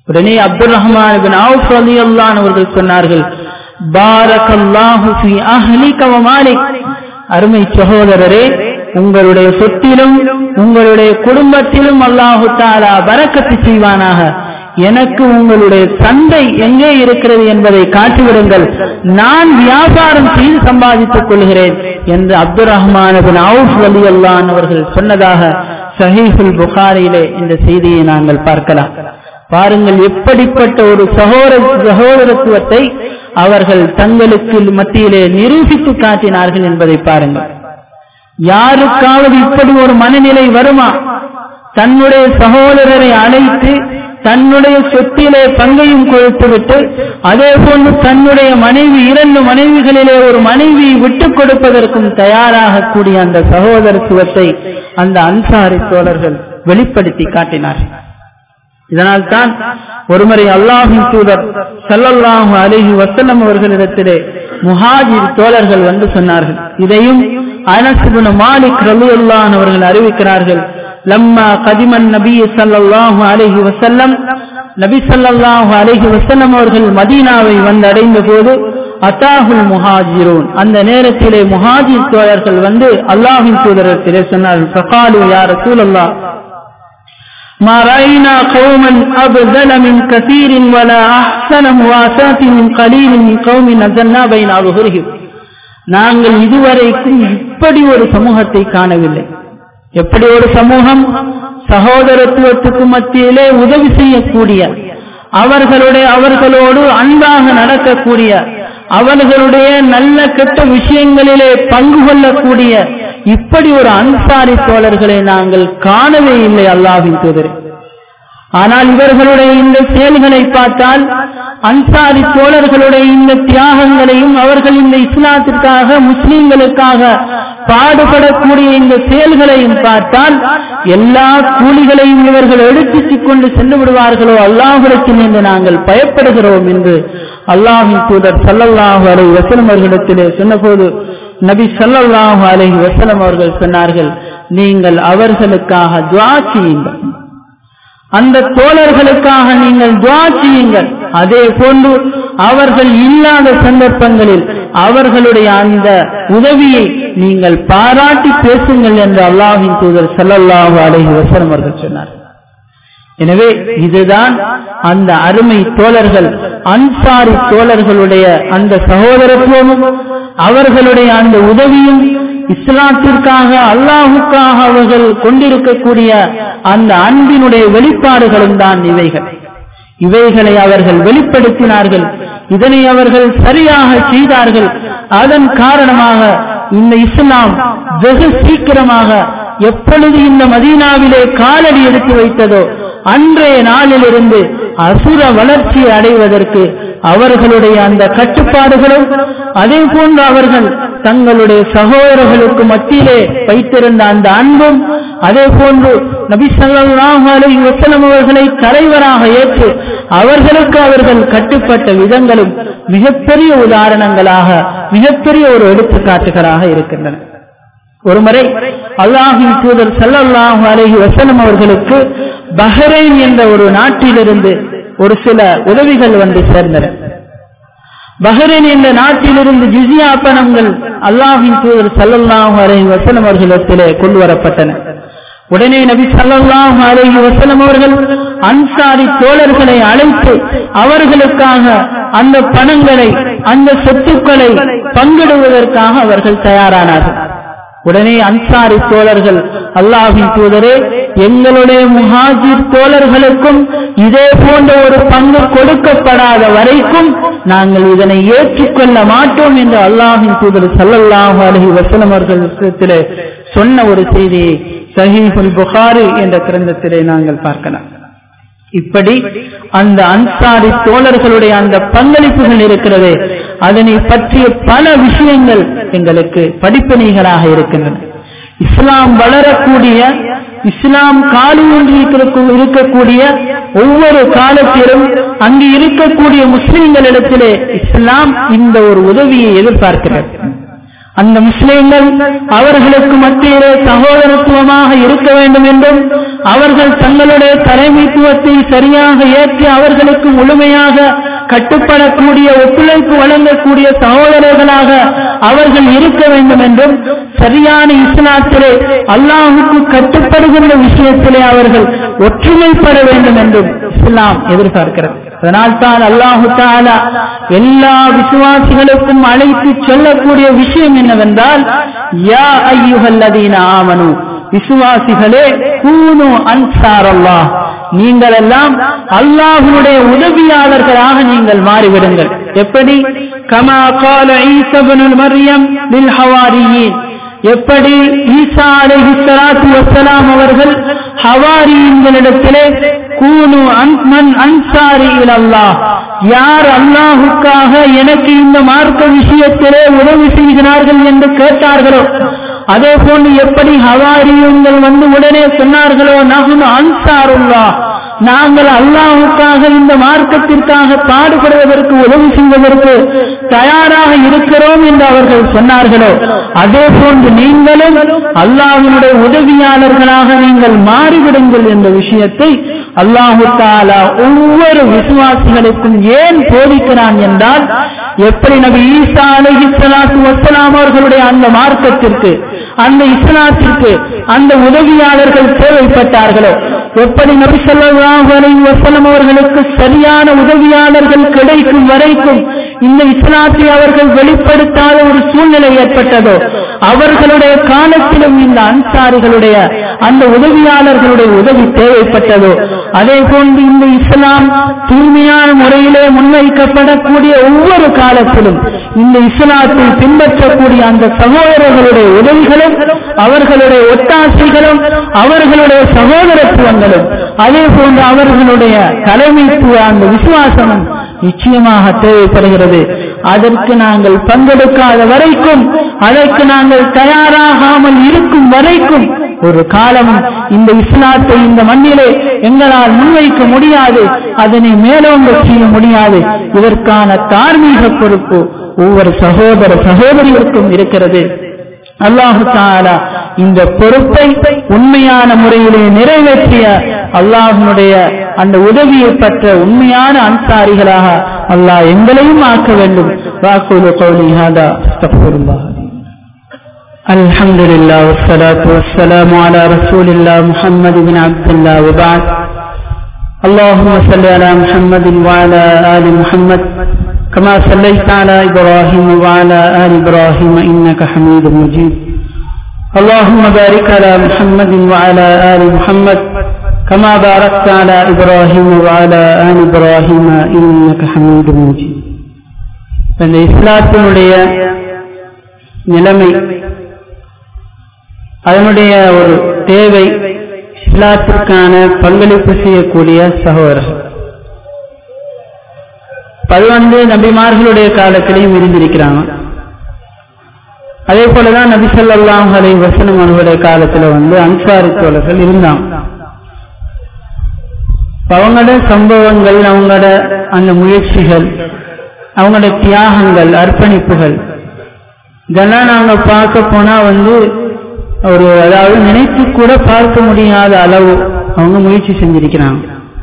உடனே அப்துல் ரஹ்மான் பின் அவுஃப் ரலியல்லாஹு அவர்கள் சொன்னார்கள் பாரக்கல்லாஹு ஃபீ அஹ்லிக வ மாலிக் அருமை சகோதரரே உங்களுடைய சொத்திலும் உங்களுடைய குடும்பத்திலும் அல்லாஹு தாலா பரக்கத்து செய்வானாக எனக்கு உங்களுடைய சந்தை எங்கே இருக்கிறது என்பதை காட்டிவிடுங்கள் நான் வியாபாரம் செய்து சம்பாதித்துக் கொள்கிறேன் என்று அப்துல் ரஹ்மான் அவுஃப் அலி அல்லான் அவர்கள் சொன்னதாக சஹீஃபுல் புகாரியிலே இந்த செய்தியை நாங்கள் பார்க்கலாம் பாருங்கள் எப்படிப்பட்ட ஒரு சகோதர சகோதரத்துவத்தை அவர்கள் தங்களுக்கு மத்தியிலே நிரூபித்து காட்டினார்கள் என்பதை பாருங்கள் யாருக்காவது இப்படி ஒரு மனநிலை வருமா தன்னுடைய சகோதரரை அழைத்து தன்னுடைய சொத்திலே பங்கையும் கொடுத்துவிட்டு அதே போன்று தன்னுடைய மனைவி இரண்டு மனைவிகளிலே ஒரு மனைவியை விட்டுக் கொடுப்பதற்கும் தயாராக கூடிய அந்த சகோதரத்துவத்தை அந்த அன்சாரி தோழர்கள் வெளிப்படுத்தி காட்டினார்கள் இதனால் தான் ஒருமுறை அல்லாஹின் தூதர் சல்லல்லாஹு அலிஹி வசல்லம் அவர்களிடத்திலே முஹாஜிர் தோழர்கள் வந்து சொன்னார்கள் இதையும் அனசுபுன மாலிக் ரலு அல்லான் அவர்கள் அறிவிக்கிறார்கள் லம்மா கதிமன் நபி சல்லாஹு அலிஹி வசல்லம் நபி சல்லாஹு அலிஹி வசல்லம் அவர்கள் மதீனாவை வந்து அடைந்த போது அத்தாஹுல் முஹாஜிரூன் அந்த நேரத்திலே முஹாஜிர் தோழர்கள் வந்து அல்லாஹின் தூதரத்திலே சொன்னார்கள் ஃபகாலு யார் ரசூலல்லாஹ் ما رأينا قوما أبذل من كثير ولا أحسن مواساة من قليل من قوم نزلنا بين أظهرهم நாங்கள் இதுவரைக்கும் இப்படி ஒரு சமூகத்தை காணவில்லை எப்படி ஒரு சமூகம் சகோதரத்துவத்துக்கு மத்தியிலே உதவி செய்யக்கூடிய அவர்களுடைய அவர்களோடு அன்பாக நடக்கக்கூடிய அவர்களுடைய நல்ல கெட்ட விஷயங்களிலே பங்கு கொள்ளக்கூடிய இப்படி ஒரு அன்சாரி தோழர்களை நாங்கள் காணவே இல்லை அல்லாவின் தூதரே ஆனால் இவர்களுடைய இந்த செயல்களை பார்த்தால் அன்சாரி தோழர்களுடைய இந்த தியாகங்களையும் அவர்கள் இந்த இஸ்லாத்திற்காக முஸ்லீம்களுக்காக பாடுபடக்கூடிய இந்த செயல்களையும் பார்த்தால் எல்லா கூலிகளையும் இவர்கள் எடுத்துச் கொண்டு சென்று விடுவார்களோ அல்லாஹுடத்தில் என்று நாங்கள் பயப்படுகிறோம் என்று அல்லாஹின் தூதர் சல்லல்லாஹு அலை வசலம் அவர்களிடத்திலே சொன்னபோது நபி சல்லல்லாஹு அலைஹி வசலம் அவர்கள் சொன்னார்கள் நீங்கள் அவர்களுக்காக துவா செய்யுங்கள் அந்த தோழர்களுக்காக நீங்கள் துவா செய்யுங்கள் அதே போன்று அவர்கள் இல்லாத சந்தர்ப்பங்களில் அவர்களுடைய அந்த உதவியை நீங்கள் பாராட்டி பேசுங்கள் என்று அல்லாஹின் தூதர் சல்லல்லாஹு அலைஹி வசலம் அவர்கள் சொன்னார் எனவே இதுதான் அந்த அருமை தோழர்கள் அன்சாரி தோழர்களுடைய அந்த சகோதரத்துவமும் அவர்களுடைய அந்த உதவியும் இஸ்லாத்திற்காக அல்லாஹுக்காக அவர்கள் கொண்டிருக்கக்கூடிய அந்த அன்பினுடைய வெளிப்பாடுகளும் தான் இவைகள் இவைகளை அவர்கள் வெளிப்படுத்தினார்கள் இதனை அவர்கள் சரியாக செய்தார்கள் அதன் காரணமாக இந்த இஸ்லாம் வெகு சீக்கிரமாக எப்பொழுது இந்த மதீனாவிலே காலடி எடுத்து வைத்ததோ அன்றைய நாளிலிருந்து அசுர வளர்ச்சியை அடைவதற்கு அவர்களுடைய அந்த கட்டுப்பாடுகளும் அதே போன்று அவர்கள் தங்களுடைய சகோதரர்களுக்கு மத்தியிலே வைத்திருந்த அந்த அன்பும் அதே போன்று நபி ஸல்லல்லாஹு அலைஹி வஸல்லம் அவர்களை தலைவராக ஏற்று அவர்களுக்கு அவர்கள் கட்டுப்பட்ட விதங்களும் மிகப்பெரிய உதாரணங்களாக மிகப்பெரிய ஒரு எடுத்துக்காட்டுகளாக இருக்கின்றன ஒருமுறை அல்லாஹின் தூதர் ஸல்லல்லாஹு அலைஹி வஸல்லம் அவர்களுக்கு பஹ்ரைன் என்ற ஒரு நாட்டிலிருந்து ஒரு சில உதவிகள் வந்து சேர்ந்தன பஹ்ரைன் என்ற நாட்டிலிருந்து ஜிசியா பணங்கள் அல்லாஹின் தூதர் ஸல்லல்லாஹு அலைஹி வஸல்லம் அவர்களிடத்திலே கொண்டு வரப்பட்டன உடனே நபி ஸல்லல்லாஹு அலைஹி வஸல்லம் அவர்கள் அன்சாரி தோழர்களை அழைத்து அவர்களுக்காக அந்த பணங்களை அந்த சொத்துக்களை பங்கிடுவதற்காக அவர்கள் தயாரானார்கள் உடனே அன்சாரி தோழர்கள் அல்லாஹின் தூதரே எங்களுடைய முஹாஜிர் தோழர்களுக்கும் இதே போன்ற ஒரு பங்கு கொடுக்கப்படாத வரைக்கும் நாங்கள் இதனை ஏற்றுக்கொள்ள மாட்டோம் என்று அல்லாஹின் தூதர் சல்லல்லாஹு அலஹி வசலம் அவர்களிடத்திலே சொன்ன ஒரு செய்தியை சஹீஃபுல் புகாரி என்ற கிரந்தத்திலே நாங்கள் பார்க்கலாம் இப்படி அந்த அன்சாரி தோழர்களுடைய அந்த பங்களிப்புகள் இருக்கிறது அதனை பற்றிய பல விஷயங்கள் எங்களுக்கு படிப்பினைகளாக இருக்கின்றன இஸ்லாம் வளரக்கூடிய இஸ்லாம் காலூன்றி இருக்கக்கூடிய ஒவ்வொரு காலத்திலும் அங்கு இருக்கக்கூடிய முஸ்லிம்களிடத்திலே இஸ்லாம் இந்த ஒரு உதவியை எதிர்பார்க்கிறது அந்த முஸ்லிம்கள் அவர்களுக்கு மத்தியிலே சகோதரத்துவமாக இருக்க வேண்டும் என்றும் அவர்கள் தங்களுடைய தலைமைத்துவத்தை சரியாக ஏற்று அவர்களுக்கு முழுமையாக கட்டுப்படக்கூடிய ஒத்துழைப்பு வழங்கக்கூடிய சகோதரர்களாக அவர்கள் இருக்க வேண்டும் என்றும் சரியான இஸ்லாத்திலே அல்லாஹுக்கு கட்டுப்படுகின்ற விஷயத்திலே அவர்கள் ஒற்றுமைப்பட வேண்டும் என்றும் இஸ்லாம் எதிர்பார்க்கிறது அதனால் தான் அல்லாஹு தாலா எல்லா விசுவாசிகளுக்கும் அழைத்து சொல்லக்கூடிய விஷயம் என்னவென்றால் யா ஐயுகல்லதீன ஆமனு விசுவாசிகளே கூனு அன்சார் அல்லாஹ் நீங்கள் எல்லாம் அல்லாஹுடைய உதவியாளர்களாக நீங்கள் மாறிவிடுங்கள் எப்படி கமா கால ஈசபனுல் மரியம் லில் ஹவாரியின் எப்படி ஈசா அலைஹி ஸலாத்து வஸ்ஸலாம் அவர்கள் ஹவாரியின்களிடத்திலே கூனு மன் அன்சாரி இலல்லாஹ் யார் அல்லாஹுக்காக எனக்கு இந்த மார்க்க விஷயத்திலே உதவி செய்கிறார்கள் என்று கேட்டார்களோ அதே போன்று எப்படி ஹவாரியுங்கள் வந்து உடனே சொன்னார்களோ நகுன் அன்சாருல்லா நாங்கள் அல்லாஹுக்காக இந்த மார்க்கத்திற்காக பாடுபடுவதற்கு உதவி செய்வதற்கு தயாராக இருக்கிறோம் என்று அவர்கள் சொன்னார்களோ அதே போன்று நீங்களும் அல்லாஹினுடைய உதவியாளர்களாக நீங்கள் மாறிவிடுங்கள் என்ற விஷயத்தை அல்லாஹு தாலா ஒவ்வொரு விசுவாசிகளுக்கும் ஏன் போதிக்கிறான் என்றால் எப்படி நபி ஈசா அலஹி சலாத்து வசலாம் அவர்களுடைய அந்த மார்க்கத்திற்கு அந்த இஸ்லாத்திற்கு அந்த உதவியாளர்கள் தேவைப்பட்டார்களோ எப்படி நபி சொல்லாஹு அலைஹி வஸல்லம் அவர்களுக்கு சரியான உதவியாளர்கள் கிடைக்கும் வரைக்கும் இந்த இஸ்லாத்தை அவர்கள் வெளிப்படுத்தாத ஒரு சூழ்நிலை ஏற்பட்டதோ அவர்களுடைய காலத்திலும் இந்த அன்சாரிகளுடைய அந்த உதவியாளர்களுடைய உதவி தேவைப்பட்டதோ அதே போன்று இந்த இஸ்லாம் தூய்மையான முறையிலே முன்வைக்கப்படக்கூடிய ஒவ்வொரு காலத்திலும் இந்த இஸ்லாத்தை பின்பற்றக்கூடிய அந்த சகோதரர்களுடைய உதவிகளும் அவர்களுடைய ஒட்டாசைகளும் அவர்களுடைய சகோதரத்துவங்களும் அதே போன்று அவர்களுடைய தலைமைத்துவ அந்த விசுவாசமும் நிச்சயமாக தேவைப்படுகிறது அதற்கு நாங்கள் பங்கெடுக்காத வரைக்கும் அதற்கு நாங்கள் தயாராகாமல் இருக்கும் வரைக்கும் ஒரு காலம் இந்த இஸ்லாத்தை இந்த மண்ணிலே எங்களால் முன்வைக்க முடியாது அதனை மேலோங்க செய்ய முடியாது இதற்கான தார்மீக பொறுப்பு ஒவ்வொரு சகோதர சகோதரிகளுக்கும் இருக்கிறது அல்லாஹு தாலா இந்த பொறுப்பை உண்மையான முறையிலே நிறைவேற்றிய அல்லாஹனுடைய அந்த உதவியை பெற்ற உண்மையான அன்சாரிகளாக அல்லாஹ் எங்களையும் ஆக்க வேண்டும் வாக்குலு கௌலி ஹாதா அஸ்தக்ஃபிருல்லாஹ் الحمد لله والصلاة والسلام على رسول الله محمد بن عبد الله وبعد اللهم صل على محمد وعلى آل محمد كما صليت على إبراهيم وعلى آل إبراهيم إنك حميد مجيد اللهم بارك على محمد وعلى آل محمد كما باركت على إبراهيم وعلى آل إبراهيم إنك حميد مجيد இந்த இஸ்லாத்தினுடைய நிலைமை அதனுடைய ஒரு தேவை இஸ்லாத்திற்கான பங்களிப்பு செய்யக்கூடிய சகோதரர்கள் அது வந்து நபிமார்களுடைய காலத்திலையும் இருந்திருக்கிறாங்க அதே போலதான் நபி சொல்லாம் அலை வசனம் அவர்களுடைய காலத்துல வந்து அன்சாரி தோழர்கள் இருந்தாங்க அவங்களோட சம்பவங்கள் அவங்களோட அந்த முயற்சிகள் அவங்களோட தியாகங்கள் அர்ப்பணிப்புகள் இதெல்லாம் நாங்க பார்க்க போனா வந்து ஒரு அதாவது நினைத்து கூட பார்க்க முடியாத அளவு அவங்க முயற்சி செஞ்சிருக்கிறாங்க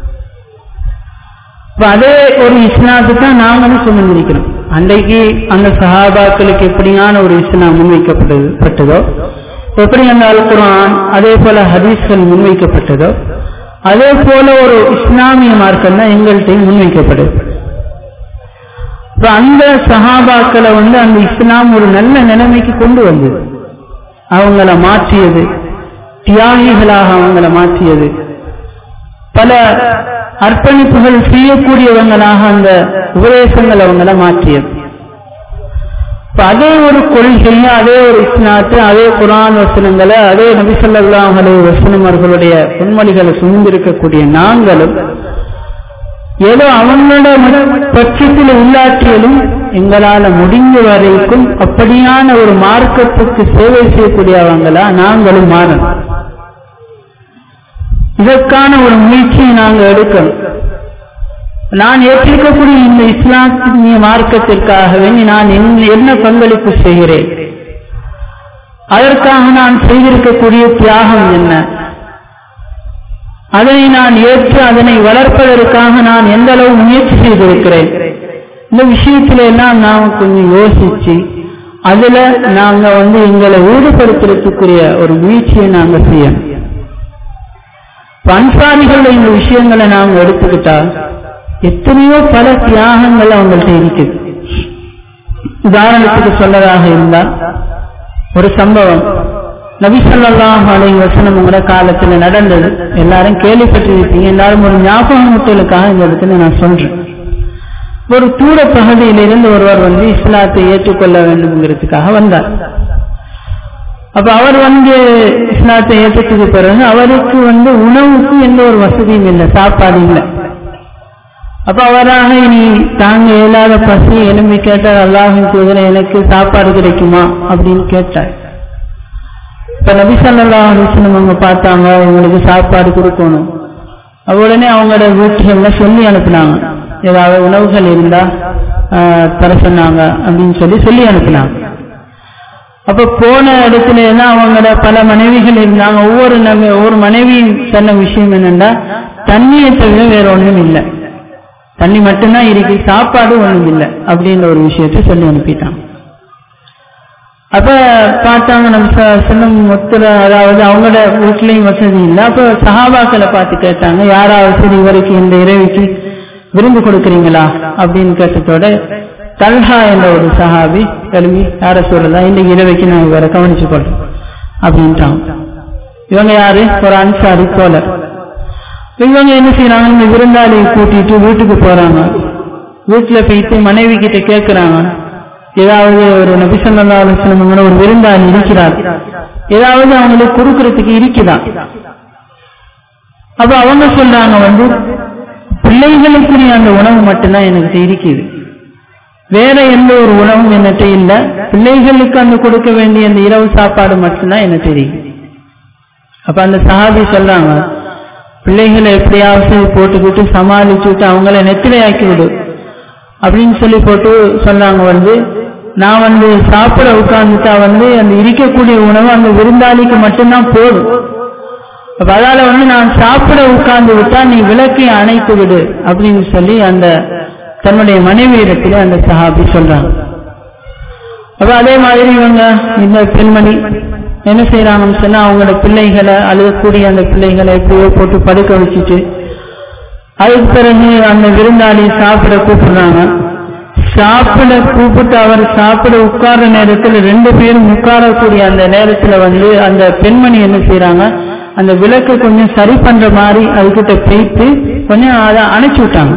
இப்ப அதே ஒரு இஸ்லாத்து தான் நாங்களும் சுமந்திருக்கிறோம் அன்றைக்கு அந்த சஹாபாக்களுக்கு எப்படியான ஒரு இஸ்லாம் முன்வைக்கப்பட்டது பட்டதோ எப்படி அந்த அல் குரான் அதே போல ஹதீஸ்கள் முன்வைக்கப்பட்டதோ அதே போல ஒரு இஸ்லாமிய மார்க்கம் தான் எங்கள்கிட்டையும் முன்வைக்கப்படுது இப்ப அந்த சஹாபாக்களை வந்து அந்த இஸ்லாம் ஒரு நல்ல நிலைமைக்கு கொண்டு வந்தது அவங்கள மாற்றியது தியாகிகளாக அவங்கள மாற்றியது பல அர்ப்பணிப்புகள் செய்யக்கூடியவங்களாக அந்த உபதேசங்கள் அவங்கள மாற்றியது இப்ப அதே ஒரு கொள்கையை அதே ஒரு இஸ்லாத்து அதே குரான் வசனங்களை அதே நபிசல்லாம் அலே வசனம் அவர்களுடைய பொன்மொழிகளை சுமந்திருக்கக்கூடிய நாங்களும் ஏதோ அவங்களோட பட்சத்தில் உள்ளாற்றியலும் எங்களால முடிந்த வரைக்கும் அப்படியான ஒரு மார்க்கத்துக்கு சேவை செய்யக்கூடியவங்களா நாங்களும் மாறணும் இதற்கான ஒரு முயற்சியை நாங்கள் எடுக்கணும் நான் ஏற்றிருக்கக்கூடிய இந்த இஸ்லாமிய மார்க்கத்திற்காக வேண்டி நான் என்ன பங்களிப்பு செய்கிறேன் அதற்காக நான் செய்திருக்கக்கூடிய தியாகம் என்ன அதனை நான் ஏற்று அதனை வளர்ப்பதற்காக நான் எந்த அளவு முயற்சி செய்திருக்கிறேன் இந்த விஷயத்துல எல்லாம் நாம் கொஞ்சம் யோசிச்சு அதுல நாங்க வந்து எங்களை ஈடுபடுத்துறதுக்குரிய ஒரு முயற்சியை நாங்க செய்யணும் அன்சாரிகள் இந்த விஷயங்களை நாங்க எடுத்துக்கிட்டா எத்தனையோ பல தியாகங்கள் அவங்கள்ட்ட இருக்குது உதாரணத்துக்கு சொல்லதாக இருந்தா ஒரு சம்பவம் நபிசல்லாஹ் அலை வசனம் உங்களோட காலத்துல நடந்தது எல்லாரும் கேள்விப்பட்டிருப்பீங்க எல்லாரும் ஒரு ஞாபகமூட்டலுக்காக இந்த இடத்துல நான் சொல்றேன் ஒரு தூர பகுதியிலிருந்து ஒருவர் வந்து இஸ்லாத்தை ஏற்றுக்கொள்ள வேண்டும்ங்கிறதுக்காக வந்தார் அப்ப அவர் வந்து இஸ்லாத்தை ஏற்றத்துக்கு பிறகு அவருக்கு வந்து உணவுக்கு எந்த ஒரு வசதியும் இல்லை சாப்பாடு இல்லை அப்ப அவராக இனி தாங்க இயலாத பசி எலும்பி கேட்டார் அல்லாஹின் தூதரை எனக்கு சாப்பாடு கிடைக்குமா அப்படின்னு கேட்டார் இப்ப நபிசல்லா அலிஸ்லம் அவங்க பார்த்தாங்க இவங்களுக்கு சாப்பாடு கொடுக்கணும் உடனே அவங்களோட வீட்டுகள்ல சொல்லி அனுப்புனாங்க ஏதாவது உணவுகள் இருந்தா தர சொன்னாங்க அப்படின்னு சொல்லி சொல்லி அனுப்பினாங்க அப்ப போன இடத்துல எல்லாம் அவங்களோட பல மனைவிகள் இருந்தாங்க ஒவ்வொரு நம்ம ஒவ்வொரு மனைவியும் சொன்ன விஷயம் என்னன்னா தண்ணியை தவிர வேற ஒண்ணும் இல்லை தண்ணி மட்டும்தான் இருக்கு சாப்பாடு ஒண்ணும் இல்லை அப்படின்ற ஒரு விஷயத்த சொல்லி அனுப்பிட்டாங்க அப்ப பார்த்தாங்க நம்ம சின்னம் மொத்தல அதாவது அவங்களோட வீட்லயும் வசதி இல்லை அப்ப சஹாபாக்களை பார்த்து கேட்டாங்க யாராவது சரி இவருக்கு இந்த இறைவிக்கு விருந்து கொடுக்குறீங்களா அப்படின்னு கேட்டதோட தல்ஹா என்ற ஒரு சஹாபி எழுப்பி யார சொல்லலாம் இந்த இரவைக்கு நான் இவரை கவனிச்சு கொள்றேன் அப்படின்ட்டாங்க இவங்க யாரு ஒரு அன்சாரி தோழர் இவங்க என்ன செய்யறாங்க இந்த விருந்தாளியை கூட்டிட்டு வீட்டுக்கு போறாங்க வீட்டுல போயிட்டு மனைவி கிட்ட கேட்கிறாங்க ஏதாவது ஒரு நபிசல்லா அலுவலமங்கிற ஒரு விருந்தாளி இருக்கிறார் ஏதாவது அவங்களுக்கு கொடுக்கறதுக்கு இருக்குதா அப்ப அவங்க சொல்றாங்க வந்து பிள்ளைகளுக்குரிய அந்த உணவு மட்டும்தான் எனக்கு இருக்குது வேற எந்த ஒரு உணவும் என்னட்ட இல்ல பிள்ளைகளுக்கு அந்த கொடுக்க வேண்டிய அந்த இரவு சாப்பாடு மட்டும்தான் எனக்கு தெரியும் அப்ப அந்த சஹாபி சொல்றாங்க பிள்ளைகளை எப்படியாவது போட்டுக்கிட்டு சமாளிச்சுட்டு அவங்கள நெத்திரையாக்கி விடு அப்படின்னு சொல்லி போட்டு சொன்னாங்க வந்து நான் வந்து சாப்பிட உட்கார்ந்துட்டா வந்து அந்த இருக்கக்கூடிய உணவு அந்த விருந்தாளிக்கு மட்டும்தான் போதும் அப்ப அதால வந்து நான் சாப்பிட உட்கார்ந்து விட்டா நீ விளக்கை அணைத்து விடு அப்படின்னு சொல்லி அந்த தன்னுடைய மனைவி இடத்துல அந்த சஹாபி சொல்றாங்க அப்ப அதே மாதிரி இவங்க இந்த பெண்மணி என்ன செய்யறாங்கன்னு சொன்னா அவங்களோட பிள்ளைகளை அழுகக்கூடிய அந்த பிள்ளைகளை எப்படியோ போட்டு படுக்க வச்சுட்டு அதுக்கு பிறகு அந்த விருந்தாளி சாப்பிட கூப்பிடுறாங்க சாப்பிட கூப்பிட்டு அவர் சாப்பிட உட்கார்ற நேரத்தில் ரெண்டு பேரும் உட்காரக்கூடிய அந்த நேரத்துல வந்து அந்த பெண்மணி என்ன செய்யறாங்க அந்த விளக்கு கொஞ்சம் சரி பண்ற மாதிரி அதுகிட்ட போயிட்டு கொஞ்சம் அதை அணைச்சு விட்டாங்க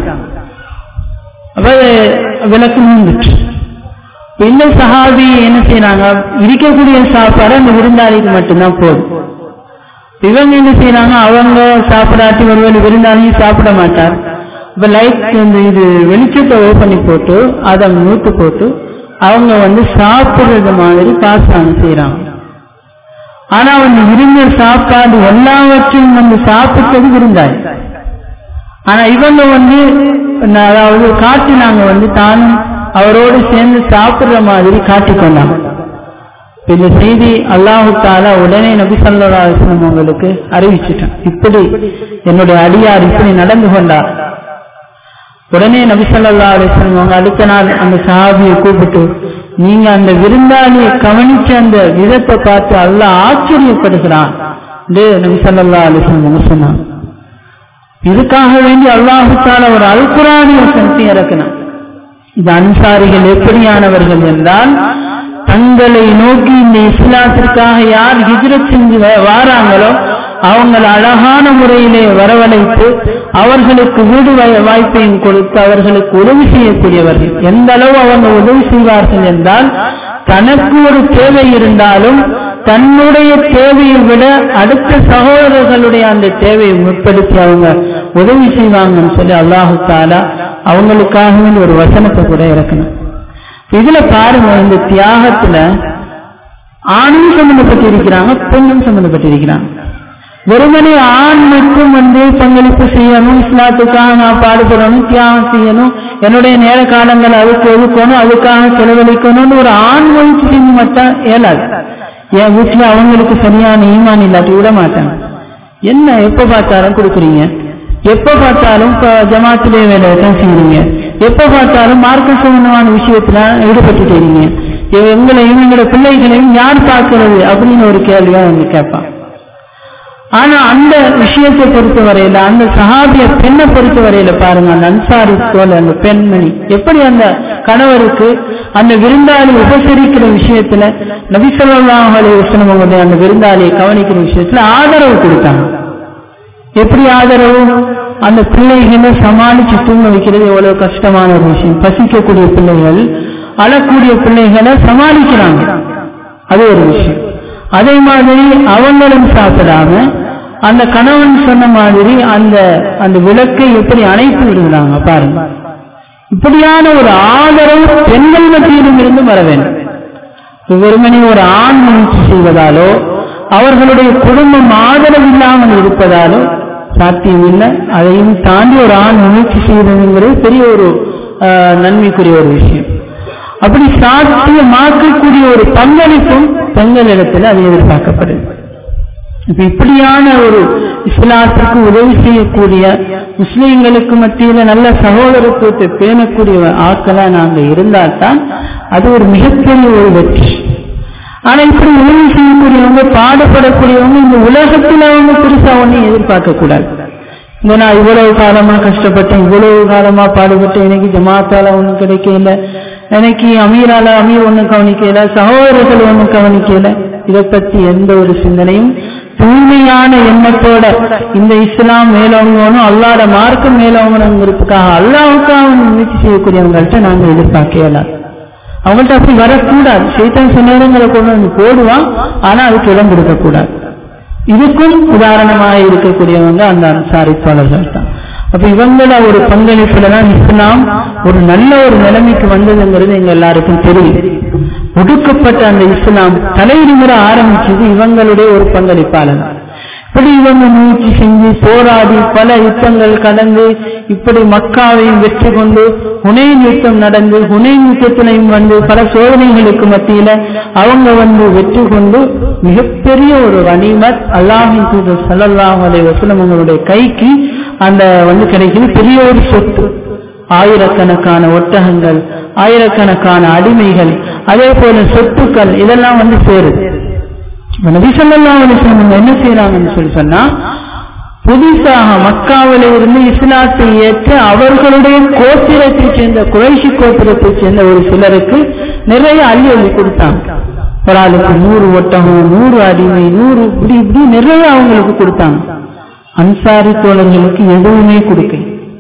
அப்ப விளக்கு மூந்துட்டு இந்த சஹாபி என்ன செய்யறாங்க இருக்கக்கூடிய சாப்பாடு அந்த விருந்தாளிக்கு மட்டும்தான் போதும் இவங்க என்ன செய்யறாங்க அவங்க சாப்பிடாட்டி ஒருவேளை விருந்தாளியும் சாப்பிட மாட்டார் இப்ப லைட் இந்த இது வெளிச்சத்தை ஓப்பனி போட்டு அதை மூட்டு போட்டு அவங்க வந்து சாப்பிடுறது மாதிரி பாசாங்க செய்யறாங்க ஆனா வந்து இருந்த சாப்பாடு எல்லாவற்றையும் வந்து சாப்பிட்டது விருந்தாளி ஆனா இவங்க வந்து அதாவது காட்டினாங்க வந்து தானும் அவரோடு சேர்ந்து சாப்பிடுற மாதிரி காட்டிக்கொண்டாங்க இந்த செய்தி அல்லாஹு தாலா உடனே நபி சொல்லா அலிஸ்லம் அவங்களுக்கு அறிவிச்சிட்டான் இப்படி என்னுடைய அடியார் இப்படி நடந்து கொண்டார் உடனே நபி சொல்லா அலிஸ்லம் அவங்க அடுத்த நாள் அந்த சஹாபியை கூப்பிட்டு நீங்க அந்த விருந்தாளியை கவனிச்ச அந்த விதத்தை பார்த்து அல்ல ஆச்சரியப்படுகிறான் நபி சொல்லா அலிஸ்லம் அவங்க சொன்னாங்க இதுக்காக வேண்டி அல்லாஹு தாலா ஒரு அல்குரானிய சக்தி இறக்கினான் இந்த அன்சாரிகள் எப்படியானவர்கள் என்றால் தங்களை நோக்கி இந்த இஸ்லாத்திற்காக யார் ஹிஜ்ரத் செஞ்சு வாராங்களோ அவங்களை அழகான முறையிலே வரவழைத்து அவர்களுக்கு வீடு வாய்ப்பையும் கொடுத்து அவர்களுக்கு உதவி செய்யக்கூடியவர்கள் எந்த அளவு அவங்க உதவி செய்வார்கள் என்றால் தனக்கு ஒரு தேவை இருந்தாலும் தன்னுடைய தேவையை விட அடுத்த சகோதரர்களுடைய அந்த தேவையை முற்படுத்தி அவங்க உதவி செய்வாங்கன்னு சொல்லி அல்லாஹு தாலா அவங்களுக்காக ஒரு வசனத்தை கூட இறக்கணும் இதுல பாருங்க இந்த தியாகத்துல ஆணும் சம்பந்தப்பட்டு இருக்கிறாங்க பெண்ணும் சம்பந்தப்பட்டு இருக்கிறாங்க வெறுமனே ஆண் மட்டும் வந்து பங்களிப்பு செய்யணும் இஸ்லாத்துக்காக நான் பாடுபடணும் தியாகம் செய்யணும் என்னுடைய நேர காலங்கள் அதுக்கு ஒதுக்கணும் அதுக்காக செலவழிக்கணும்னு ஒரு ஆண் முயற்சி செஞ்சு மட்டும் இயலாது என் வீட்டுல அவங்களுக்கு சரியான ஈமான் இல்லாட்டி விட மாட்டாங்க என்ன எப்ப பார்த்தாலும் கொடுக்குறீங்க எப்ப பார்த்தாலும் இப்ப ஜமாத்திலே வேலையை தான் செய்யறீங்க எப்ப பார்த்தாலும் மார்க்க சம்பந்தமான விஷயத்துல ஈடுபட்டு இருக்கீங்க எங்களையும் எங்களோட பிள்ளைகளையும் யார் பார்க்கிறது அப்படின்னு ஒரு கேள்வியா வந்து கேட்பான் ஆனா அந்த விஷயத்தை பொறுத்த வரையில அந்த சஹாபிய பெண்ணை பொறுத்த வரையில பாருங்க அந்த அன்சாரி தோல் அந்த பெண்மணி எப்படி அந்த கணவருக்கு அந்த விருந்தாளி உபசரிக்கிற விஷயத்துல நபிசல்லாஹ் அலி வசனம் அவங்களுடைய அந்த விருந்தாளியை கவனிக்கிற விஷயத்துல ஆதரவு கொடுத்தாங்க எப்படி ஆதரவு அந்த பிள்ளைகளை சமாளிச்சு தூங்க வைக்கிறது எவ்வளவு கஷ்டமான ஒரு விஷயம் பசிக்கக்கூடிய பிள்ளைகள் அழக்கூடிய பிள்ளைகளை சமாளிக்கிறாங்க அது ஒரு விஷயம் அதே மாதிரி அவங்களும் சாப்பிடாம அந்த கணவன் சொன்ன மாதிரி அந்த அந்த விளக்கை எப்படி அணைத்து விடுகிறாங்க பாருங்க இப்படியான ஒரு ஆதரவு பெண்கள் மத்தியிலும் இருந்து வர வேண்டும் வெறுமனே ஒரு ஆண் முயற்சி செய்வதாலோ அவர்களுடைய குடும்பம் ஆதரவு இல்லாமல் இருப்பதாலோ சாத்தியம் இல்லை அதையும் தாண்டி ஒரு ஆண் முயற்சி செய்வதுங்கிறது பெரிய ஒரு நன்மைக்குரிய ஒரு விஷயம் அப்படி சாத்தியமாக்கக்கூடிய ஒரு பங்களிப்பும் பெண்களிடத்தில் அது எதிர்பார்க்கப்படுது இப்ப இப்படியான ஒரு இஸ்லாத்துக்கு உதவி செய்யக்கூடிய முஸ்லீம்களுக்கு மத்தியில நல்ல சகோதரத்துவத்தை பேணக்கூடிய ஆக்களா நாங்க இருந்தால்தான் அது ஒரு மிகப்பெரிய ஒரு வெற்றி ஆனா இப்படி உதவி செய்யக்கூடியவங்க பாடுபடக்கூடியவங்க இந்த உலகத்தில் அவங்க பெருசா ஒன்னும் எதிர்பார்க்க கூடாது இந்த நான் இவ்வளவு காலமா கஷ்டப்பட்டேன் இவ்வளவு காலமா பாடுபட்டேன் எனக்கு ஜமாத்தால ஒண்ணும் கிடைக்கல எனக்கு அமீரால அமீர் ஒண்ணும் கவனிக்கல சகோதரர்கள் ஒண்ணும் கவனிக்கல இதை பத்தி எந்த ஒரு சிந்தனையும் தூய்மையான எண்ணத்தோட இந்த இஸ்லாம் மேலோங்கணும் அல்லாட மார்க்கம் மேலோங்கணுங்கிறதுக்காக அல்லாவுக்காக முயற்சி செய்யக்கூடியவங்கள்ட்ட நாங்க எதிர்பார்க்க இயலாது அவங்கள்ட்ட அப்படி வரக்கூடாது சைத்தான் சொன்னதுங்களை கொண்டு வந்து போடுவான் ஆனா அதுக்கு இடம் கொடுக்கக்கூடாது இதுக்கும் உதாரணமாக இருக்கக்கூடியவங்க அந்த அன்சாரிப்பாளர்கள் தான் அப்ப இவங்கள ஒரு பங்களிப்புல தான் இஸ்லாம் ஒரு நல்ல ஒரு நிலைமைக்கு வந்ததுங்கிறது எங்க எல்லாருக்கும் தெரியும் ஒடுக்கப்பட்ட அந்த இஸ்லாம் தலை நிமிர ஆரம்பிச்சது இவங்களுடைய ஒரு பங்களிப்பாளர் இப்படி இவங்க முயற்சி செஞ்சு போராடி பல யுத்தங்கள் கடந்து இப்படி மக்காவையும் வெற்றி கொண்டு ஹுனைன் யுத்தம் நடந்து ஹுனைன் யுத்தத்திலையும் வந்து பல சோதனைகளுக்கு மத்தியில அவங்க வந்து வெற்றி கொண்டு மிகப்பெரிய ஒரு வணிமத் அல்லாஹின் தூதர் சல்லல்லாஹ் அலை வசலம் உங்களுடைய கைக்கு அந்த வந்து கிடைக்குது பெரிய ஒரு சொத்து ஆயிரக்கணக்கான ஒட்டகங்கள் ஆயிரக்கணக்கான அடிமைகள் அதே போல சொத்துக்கள் இதெல்லாம் வந்து சேருது நபிசல்லா அலிஸ்லாம் என்ன செய்யறாங்கன்னு சொல்லி சொன்னா புதுசாக மக்காவில இருந்து இஸ்லாத்தை ஏற்ற அவர்களுடைய கோத்திரத்தை சேர்ந்த குறைஷி கோத்திரத்தை சேர்ந்த ஒரு சிலருக்கு நிறைய அள்ளி அள்ளி கொடுத்தாங்க ஒரு ஆளுக்கு நூறு ஒட்டகம் நூறு அடிமை நூறு இப்படி இப்படி நிறைய அவங்களுக்கு கொடுத்தாங்க அன்சாரி தோழர்களுக்கு எதுவுமே கொடுக்க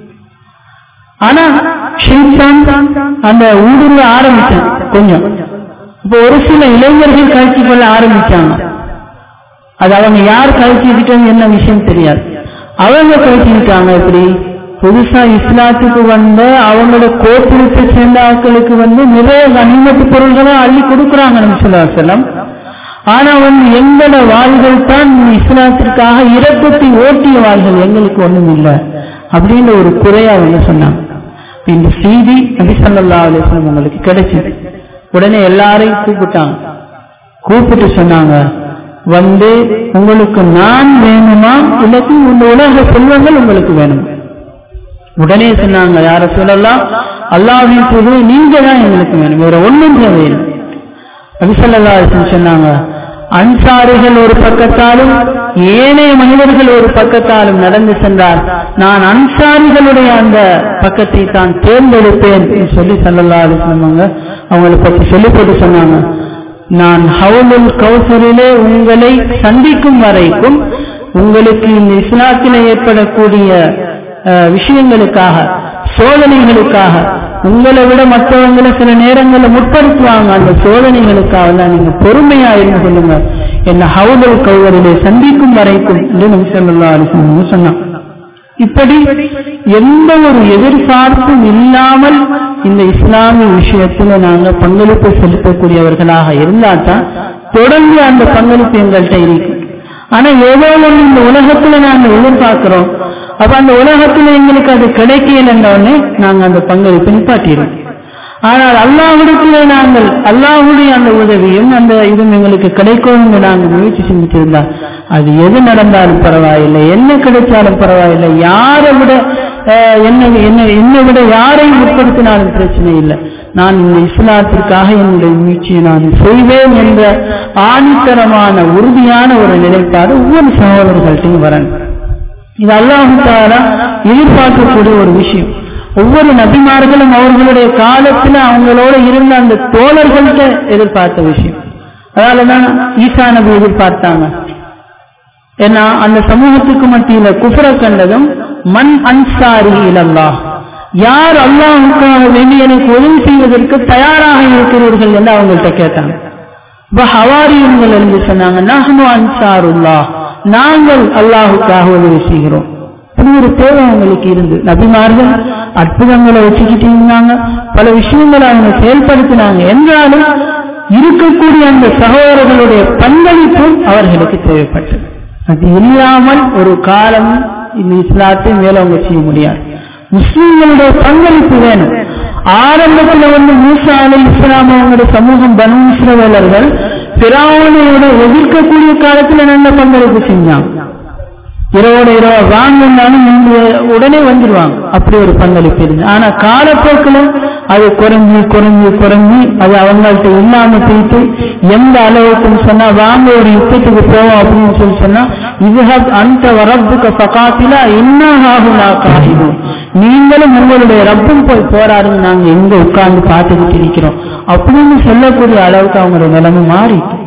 ஆனா ஷெய்தான் அந்த ஊடுருவ ஆரம்பிச்சான் கொஞ்சம் இப்போ ஒரு சில இளைஞர்கள் கழிச்சு கொள்ள ஆரம்பிச்சாங்க அது அவங்க யார் கழிச்சுக்கிட்டோம் என்ன விஷயம் தெரியாது அவங்க கழிச்சுக்கிட்டாங்க எப்படி புதுசா இஸ்லாத்துக்கு வந்த அவங்களோட கோத்திரத்தை சேர்ந்த ஆட்களுக்கு வந்து நிறைய கனிமத்து பொருள்களை அள்ளி கொடுக்குறாங்க நம்ம சொல்லம் ஆனா வந்து எங்களோட வாள்கள் தான் இஸ்லாத்திற்காக இரத்தத்தை ஓட்டிய வாள்கள் எங்களுக்கு ஒண்ணும் இல்லை அப்படின்ற ஒரு குறையா அவங்க சொன்னாங்க இந்த செய்தி நபிசல்லா அலிஸ்லாம் உங்களுக்கு கிடைச்சது உடனே எல்லாரையும் கூப்பிட்டாங்க கூப்பிட்டு சொன்னாங்க வந்து உங்களுக்கு நான் வேணுமா இல்லாட்டி இந்த உலக செல்வங்கள் உங்களுக்கு வேணும் உடனே சொன்னாங்க யார சொல்லலாம் அல்லாவின் புது நீங்க தான் எங்களுக்கு வேணும் வேற ஒண்ணும் தேவையில்லை அபிசல்லா சொன்னாங்க அன்சாரிகள் ஒரு பக்கத்தாலும் ஏனைய மனிதர்கள் ஒரு பக்கத்தாலும் நடந்து சென்றால் நான் அன்சாரிகளுடைய அந்த பக்கத்தை தான் தேர்ந்தெடுப்பேன் சொல்லி சல்லல்லா சொன்னாங்க அவங்களை பற்றி சொல்லி போட்டு சொன்னாங்க நான் ஹவுலுல் கௌசரிலே உங்களை சந்திக்கும் வரைக்கும் உங்களுக்கு இந்த இஸ்லாத்தில ஏற்படக்கூடிய விஷயங்களுக்காக சோதனைகளுக்காக உங்களை விட மற்றவங்களை சில நேரங்களில் முற்படுத்துவாங்க அந்த சோதனைகளுக்காக நீங்க பொறுமையா இருந்து கொள்ளுங்க என்ன ஹவுலுல் கௌவரிலே சந்திக்கும் வரைக்கும் என்று நபி சொல்லா அலிஸ்லாம் சொன்னான் இப்படி எந்த ஒரு எதிர்பார்ப்பும் இல்லாமல் இந்த இஸ்லாமிய விஷயத்துல நாங்க பங்களிப்பு செலுத்தக்கூடியவர்களாக இருந்தால்தான் தொடர்ந்து அந்த பங்களிப்பு எங்கள்கிட்ட இருக்கு ஆனா ஏதோ ஒன்று இந்த உலகத்துல நாங்க எதிர்பார்க்கிறோம் அப்ப அந்த உலகத்துல எங்களுக்கு அது கிடைக்கலன்னொடனே நாங்க அந்த பங்களிப்பு நிப்பாட்டிடுறோம் ஆனால் அல்லாஹ்விடத்திலே நாங்கள் அல்லாஹுடைய அந்த உதவியும் அந்த இதுவும் எங்களுக்கு கிடைக்கும் என்று நாங்கள் முயற்சி செஞ்சிருந்தால் அது எது நடந்தாலும் பரவாயில்லை என்ன கிடைச்சாலும் பரவாயில்லை யாரை விட அஹ், என்னை என்னை என்னை விட யாரை முற்படுத்தினாலும் பிரச்சனை இல்லை நான் இந்த இஸ்லாத்திற்காக என்னுடைய முயற்சியை நான் செய்வேன் என்ற ஆணித்தரமான உறுதியான ஒரு நிலைப்பாடு ஒவ்வொரு சகோதரர்கள்ட்டையும் வரணும் இது அல்லாஹு தாலா எதிர்பார்க்கக்கூடிய ஒரு விஷயம் ஒவ்வொரு நபிமார்களும் அவர்களுடைய காலத்துல அவங்களோட இருந்த அந்த தோழர்கள்ட்ட எதிர்பார்த்த விஷயம் அதனாலதான் ஈசா நபி எதிர்பார்த்தாங்க ஏன்னா அந்த சமூகத்துக்கு மத்தியில குஃபர கண்டதும் மண் அன்சாரி இலல்லா யார் அல்லாஹுக்காக வேண்டி எனக்கு உதவி செய்வதற்கு தயாராக இருக்கிறீர்கள் என்று அவங்கள்ட்ட கேட்டாங்க இப்ப ஹவாரியுங்கள் என்று சொன்னாங்க நஹ்னு அன்சாருல்லா நாங்கள் அல்லாஹுக்காக உதவி செய்கிறோம் இப்படி ஒரு தேவை அவங்களுக்கு இருந்து நபிமார்கள் அற்புதங்களை வச்சுக்கிட்டு இருந்தாங்க பல விஷயங்களை அவங்க செயல்படுத்தினாங்க என்றாலும் இருக்கக்கூடிய அந்த சகோதரர்களுடைய பங்களிப்பும் அவர்களுக்கு தேவைப்பட்டது அது இல்லாமல் ஒரு காலம் இந்த இஸ்லாத்தை மேலவங்க செய்ய முடியாது முஸ்லிம்களுடைய பங்களிப்பு வேணும் ஆரம்பத்தில் வந்து மூசா அலி இஸ்லாம் அவங்களுடைய சமூகம் பனு இஸ்ரவேலர்கள் பிராவணையோட எதிர்க்கக்கூடிய காலத்துல நல்ல பங்களிப்பு செஞ்சாங்க இரவோட இரவா வாங்கினாலும் முன்பு உடனே வந்துடுவாங்க அப்படி ஒரு பங்களிப்பு இருந்து ஆனா காலப்போக்கில் அது குறைஞ்சி குறைஞ்சி குறைஞ்சி அது அவங்கள்ட்ட இல்லாம போயிட்டு எந்த அளவுக்குன்னு சொன்னா வாங்க ஒரு யுத்தத்துக்கு போவோம் அப்படின்னு சொல்லி சொன்னா இதுஹப் அந்த வரப்புக்கு பக்காத்தில இன்னாகுலா காரிடும் நீங்களும் உங்களுடைய ரப்பும் போய் போராடுங்க நாங்க எங்க உட்கார்ந்து பார்த்துக்கிட்டு இருக்கிறோம் அப்படின்னு சொல்லக்கூடிய அளவுக்கு அவங்களுடைய நிலைமை மாறிட்டு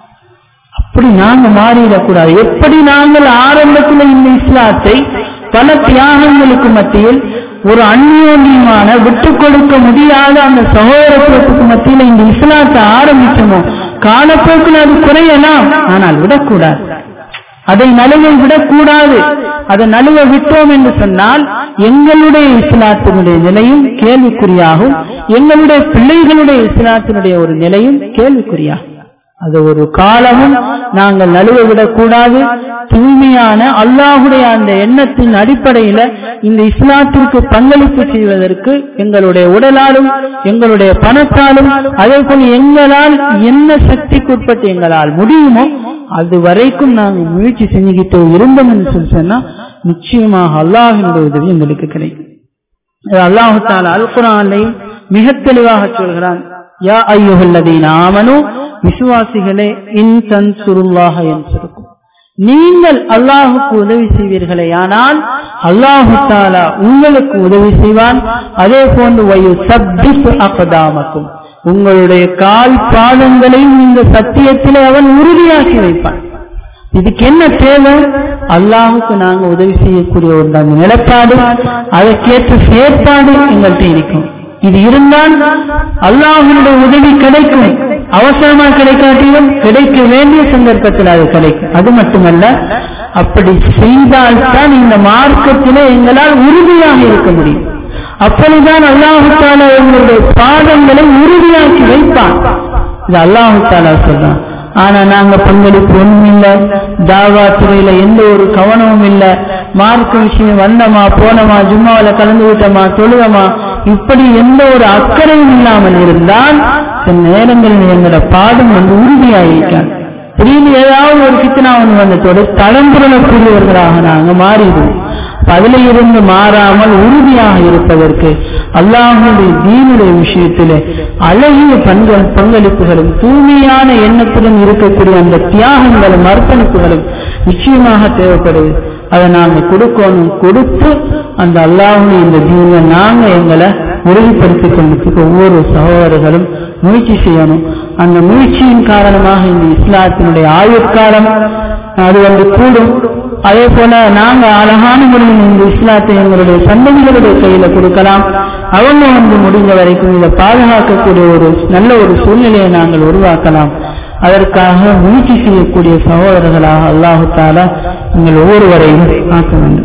அப்படி நாங்க மாறிடக்கூடாது எப்படி நாங்கள் ஆரம்பத்தில் இந்த இஸ்லாத்தை பல தியாகங்களுக்கு மத்தியில் ஒரு அந்யோன்யமான விட்டு கொடுக்க முடியாத அந்த சகோதரத்துவத்துக்கு மத்தியில் இந்த இஸ்லாத்தை ஆரம்பிச்சோமோ காலப்போக்கில் அது குறையலாம் ஆனால் விடக்கூடாது அதை நழுவை விடக்கூடாது அதை நழுவ விட்டோம் என்று சொன்னால் எங்களுடைய இஸ்லாத்தினுடைய நிலையும் கேள்விக்குறியாகும் எங்களுடைய பிள்ளைகளுடைய இஸ்லாத்தினுடைய ஒரு நிலையும் கேள்விக்குறியாகும் அது ஒரு காலமும் நாங்கள் நழுவ விடக்கூடாது தூய்மையான அல்லாஹுடைய அந்த எண்ணத்தின் அடிப்படையில இந்த இஸ்லாத்திற்கு பங்களிப்பு செய்வதற்கு எங்களுடைய உடலாலும் எங்களுடைய பணத்தாலும் அதே போல எங்களால் என்ன சக்திக்கு உட்பட்டு எங்களால் முடியுமோ அது வரைக்கும் நாங்கள் முயற்சி செஞ்சுக்கிட்டு இருந்தோம் என்று சொல்லி சொன்னா நிச்சயமாக அல்லாஹினுடைய உதவி எங்களுக்கு கிடைக்கும் அல்லாஹு தாலா அல் குரான்லையும் மிக தெளிவாக சொல்கிறான் யா ஐயுகல்லதீன் ஆமனு விசுவாசிகளே இன் தன் சுருல்லாக என்று நீங்கள் அல்லாஹுக்கு உதவி செய்வீர்களே ஆனால் அல்லாஹு தாலா உங்களுக்கு உதவி செய்வான் அதே போன்று வயு சப்திப்பு அகதாமக்கும் உங்களுடைய கால் பாதங்களையும் இந்த சத்தியத்திலே அவன் உறுதியாக்கி வைப்பான் இதுக்கு என்ன தேவை அல்லாஹுக்கு நாங்க உதவி செய்யக்கூடிய ஒரு அந்த நிலப்பாடு அதற்கேற்ற செயற்பாடு எங்கள்கிட்ட இருக்கும் இது இருந்தால் அல்லாஹனுடைய உதவி கிடைக்கும் அவசரமா கிடைக்காட்டியும் கிடைக்க வேண்டிய சந்தர்ப்பத்தில் அது கிடைக்கும் அது மட்டுமல்ல அப்படி செய்தால்தான் இந்த மார்க்கத்திலே எங்களால் உறுதியாக இருக்க முடியும் அப்பொழுதுதான் அல்லாஹு தாலா எங்களுடைய பாதங்களை உறுதியாக்கி வைப்பான் இது அல்லாஹு தாலா சொல்றான் ஆனா நாங்க பங்களிப்பு ஒண்ணும் இல்ல தாவா துறையில எந்த ஒரு கவனமும் இல்ல மார்க்க விஷயம் வந்தமா போனமா ஜும்மாவில கலந்து விட்டோமா தொழுகமா இப்படி எந்த ஒரு அக்கறையும் இல்லாமல் இருந்தால் சில நேரங்களில் எங்களோட பாதம் வந்து உறுதியாயிருக்கான் திடீர்னு ஏதாவது ஒரு கித்தனா ஒன்று வந்ததோடு தளம்புறக்கூடியவர்களாக நாங்க மாறிடுவோம் அதில் இருந்து மாறாமல் உறுதியாக இருப்பதற்கு அல்லாஹுடைய தீனுடைய விஷயத்திலே அழகிய பண்கள் பங்களிப்புகளும் தூய்மையான எண்ணத்துடன் இருக்கக்கூடிய அந்த தியாகங்களும் அர்ப்பணிப்புகளும் நிச்சயமாக தேவைப்படுது அதை நாங்க கொடுக்கணும் கொடுத்து அந்த அல்லாஹுடைய இந்த தீனை நாங்க எங்களை உறுதிப்படுத்திக் கொண்டதுக்கு ஒவ்வொரு சகோதரர்களும் முயற்சி செய்யணும் அந்த முயற்சியின் காரணமாக இந்த இஸ்லாத்தினுடைய ஆயுட்காலம் அது வந்து கூடும் அதே போல நாங்க அழகான முறையில் இந்த இஸ்லாத்தை எங்களுடைய சந்ததிகளுடைய கையில கொடுக்கலாம் அவங்க வந்து முடிந்த வரைக்கும் இதை பாதுகாக்கக்கூடிய ஒரு நல்ல ஒரு சூழ்நிலையை நாங்கள் உருவாக்கலாம் அதற்காக முயற்சி செய்யக்கூடிய சகோதரர்களாக அல்லாஹு தாலா நீங்கள் ஒவ்வொருவரையும் ஆக்க வேண்டும்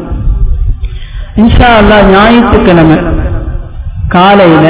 இன்ஷா அல்லா ஞாயிற்றுக்கிழமை காலையில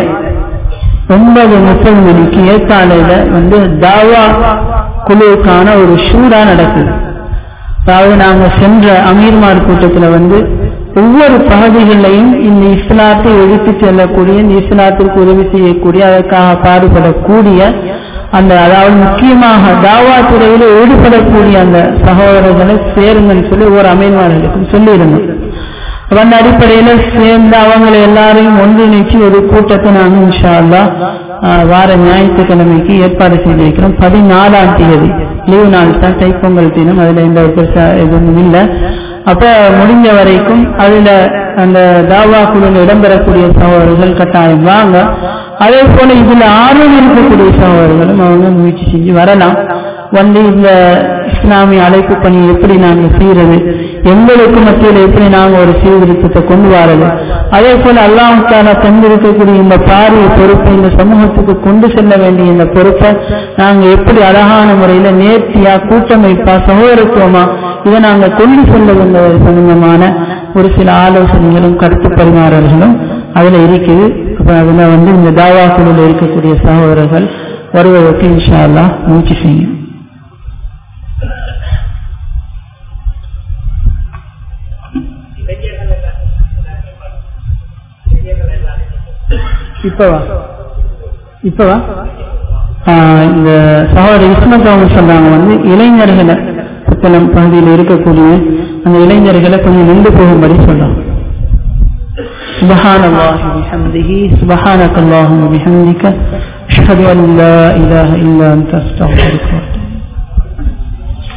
ஒன்பது முப்பது மணிக்கு ஏத்தாலையில வந்து தாவா குழுவுக்கான ஒரு ஷூரா நடக்குது அதாவது நாங்க சென்ற அமீர்மார் கூட்டத்துல வந்து ஒவ்வொரு பகுதிகளிலையும் இந்த இஸ்லாத்தை எடுத்து செல்லக்கூடிய இந்த இஸ்லாத்திற்கு உதவி செய்யக்கூடிய அதற்காக பாடுபடக்கூடிய அந்த அதாவது முக்கியமாக தாவா துறையில் ஈடுபடக்கூடிய அந்த சகோதரர்களை சேருங்கன்னு சொல்லி ஒவ்வொரு அமைவாளர்களுக்கும் சொல்லியிருந்தோம் அந்த அடிப்படையில சேர்ந்து அவங்களை எல்லாரையும் ஒன்றிணைச்சு ஒரு கூட்டத்தை நாங்கள் இன்ஷா அல்லா வார ஞாயிற்றுக்கிழமைக்கு ஏற்பாடு செய்திருக்கிறோம் பதினாலாம் தேதி லீவு நாள் தான் தைப்பொங்கல் தினம் அதுல எந்த பெருசா எதுவும் இல்லை அப்ப முடிஞ்ச வரைக்கும் அதுல அந்த தாவா குழுவில் இடம்பெறக்கூடிய சகோதரர்கள் கட்டாயம் வாங்க அதே போல இதுல ஆர்வம் இருக்கக்கூடிய சகோதரர்களும் அவங்க முயற்சி செஞ்சு வரலாம் வந்து இந்த இஸ்லாமிய அழைப்பு பணி எப்படி நாங்கள் செய்யறது எங்களுக்கு மத்தியில் எப்படி நாங்கள் ஒரு சீர்திருத்தத்தை கொண்டு வரது அதே போல அல்லாஹால தந்திருக்கக்கூடிய இந்த பாரிய பொறுப்பை இந்த சமூகத்துக்கு கொண்டு செல்ல வேண்டிய இந்த பொறுப்பை நாங்கள் எப்படி அழகான முறையில நேர்த்தியா கூட்டமைப்பா சகோதரத்துவமா இதை நாங்கள் கொண்டு செல்ல வந்த சம்பந்தமான ஒரு சில ஆலோசனைகளும் கருத்து பரிமாறல்களும் அதுல இருக்குது அப்ப அதுல வந்து இந்த தாவா குழுவில் இருக்கக்கூடிய சகோதரர்கள் வருவதற்கு இன்ஷா அல்லா முயற்சி செய்யும் இப்பவா இப்பவா இந்த சகோதரி இஸ்மத் அவங்க சொல்றாங்க வந்து இளைஞர்களை புத்தளம் பகுதியில் இருக்கக்கூடிய அந்த இளைஞர்களை கொஞ்சம் நின்று போகும்படி சொல்றாங்க سبحان الله بحمده سبحانك اللهم وبحمدك أشهد أن لا إله إلا أنت أستغفرك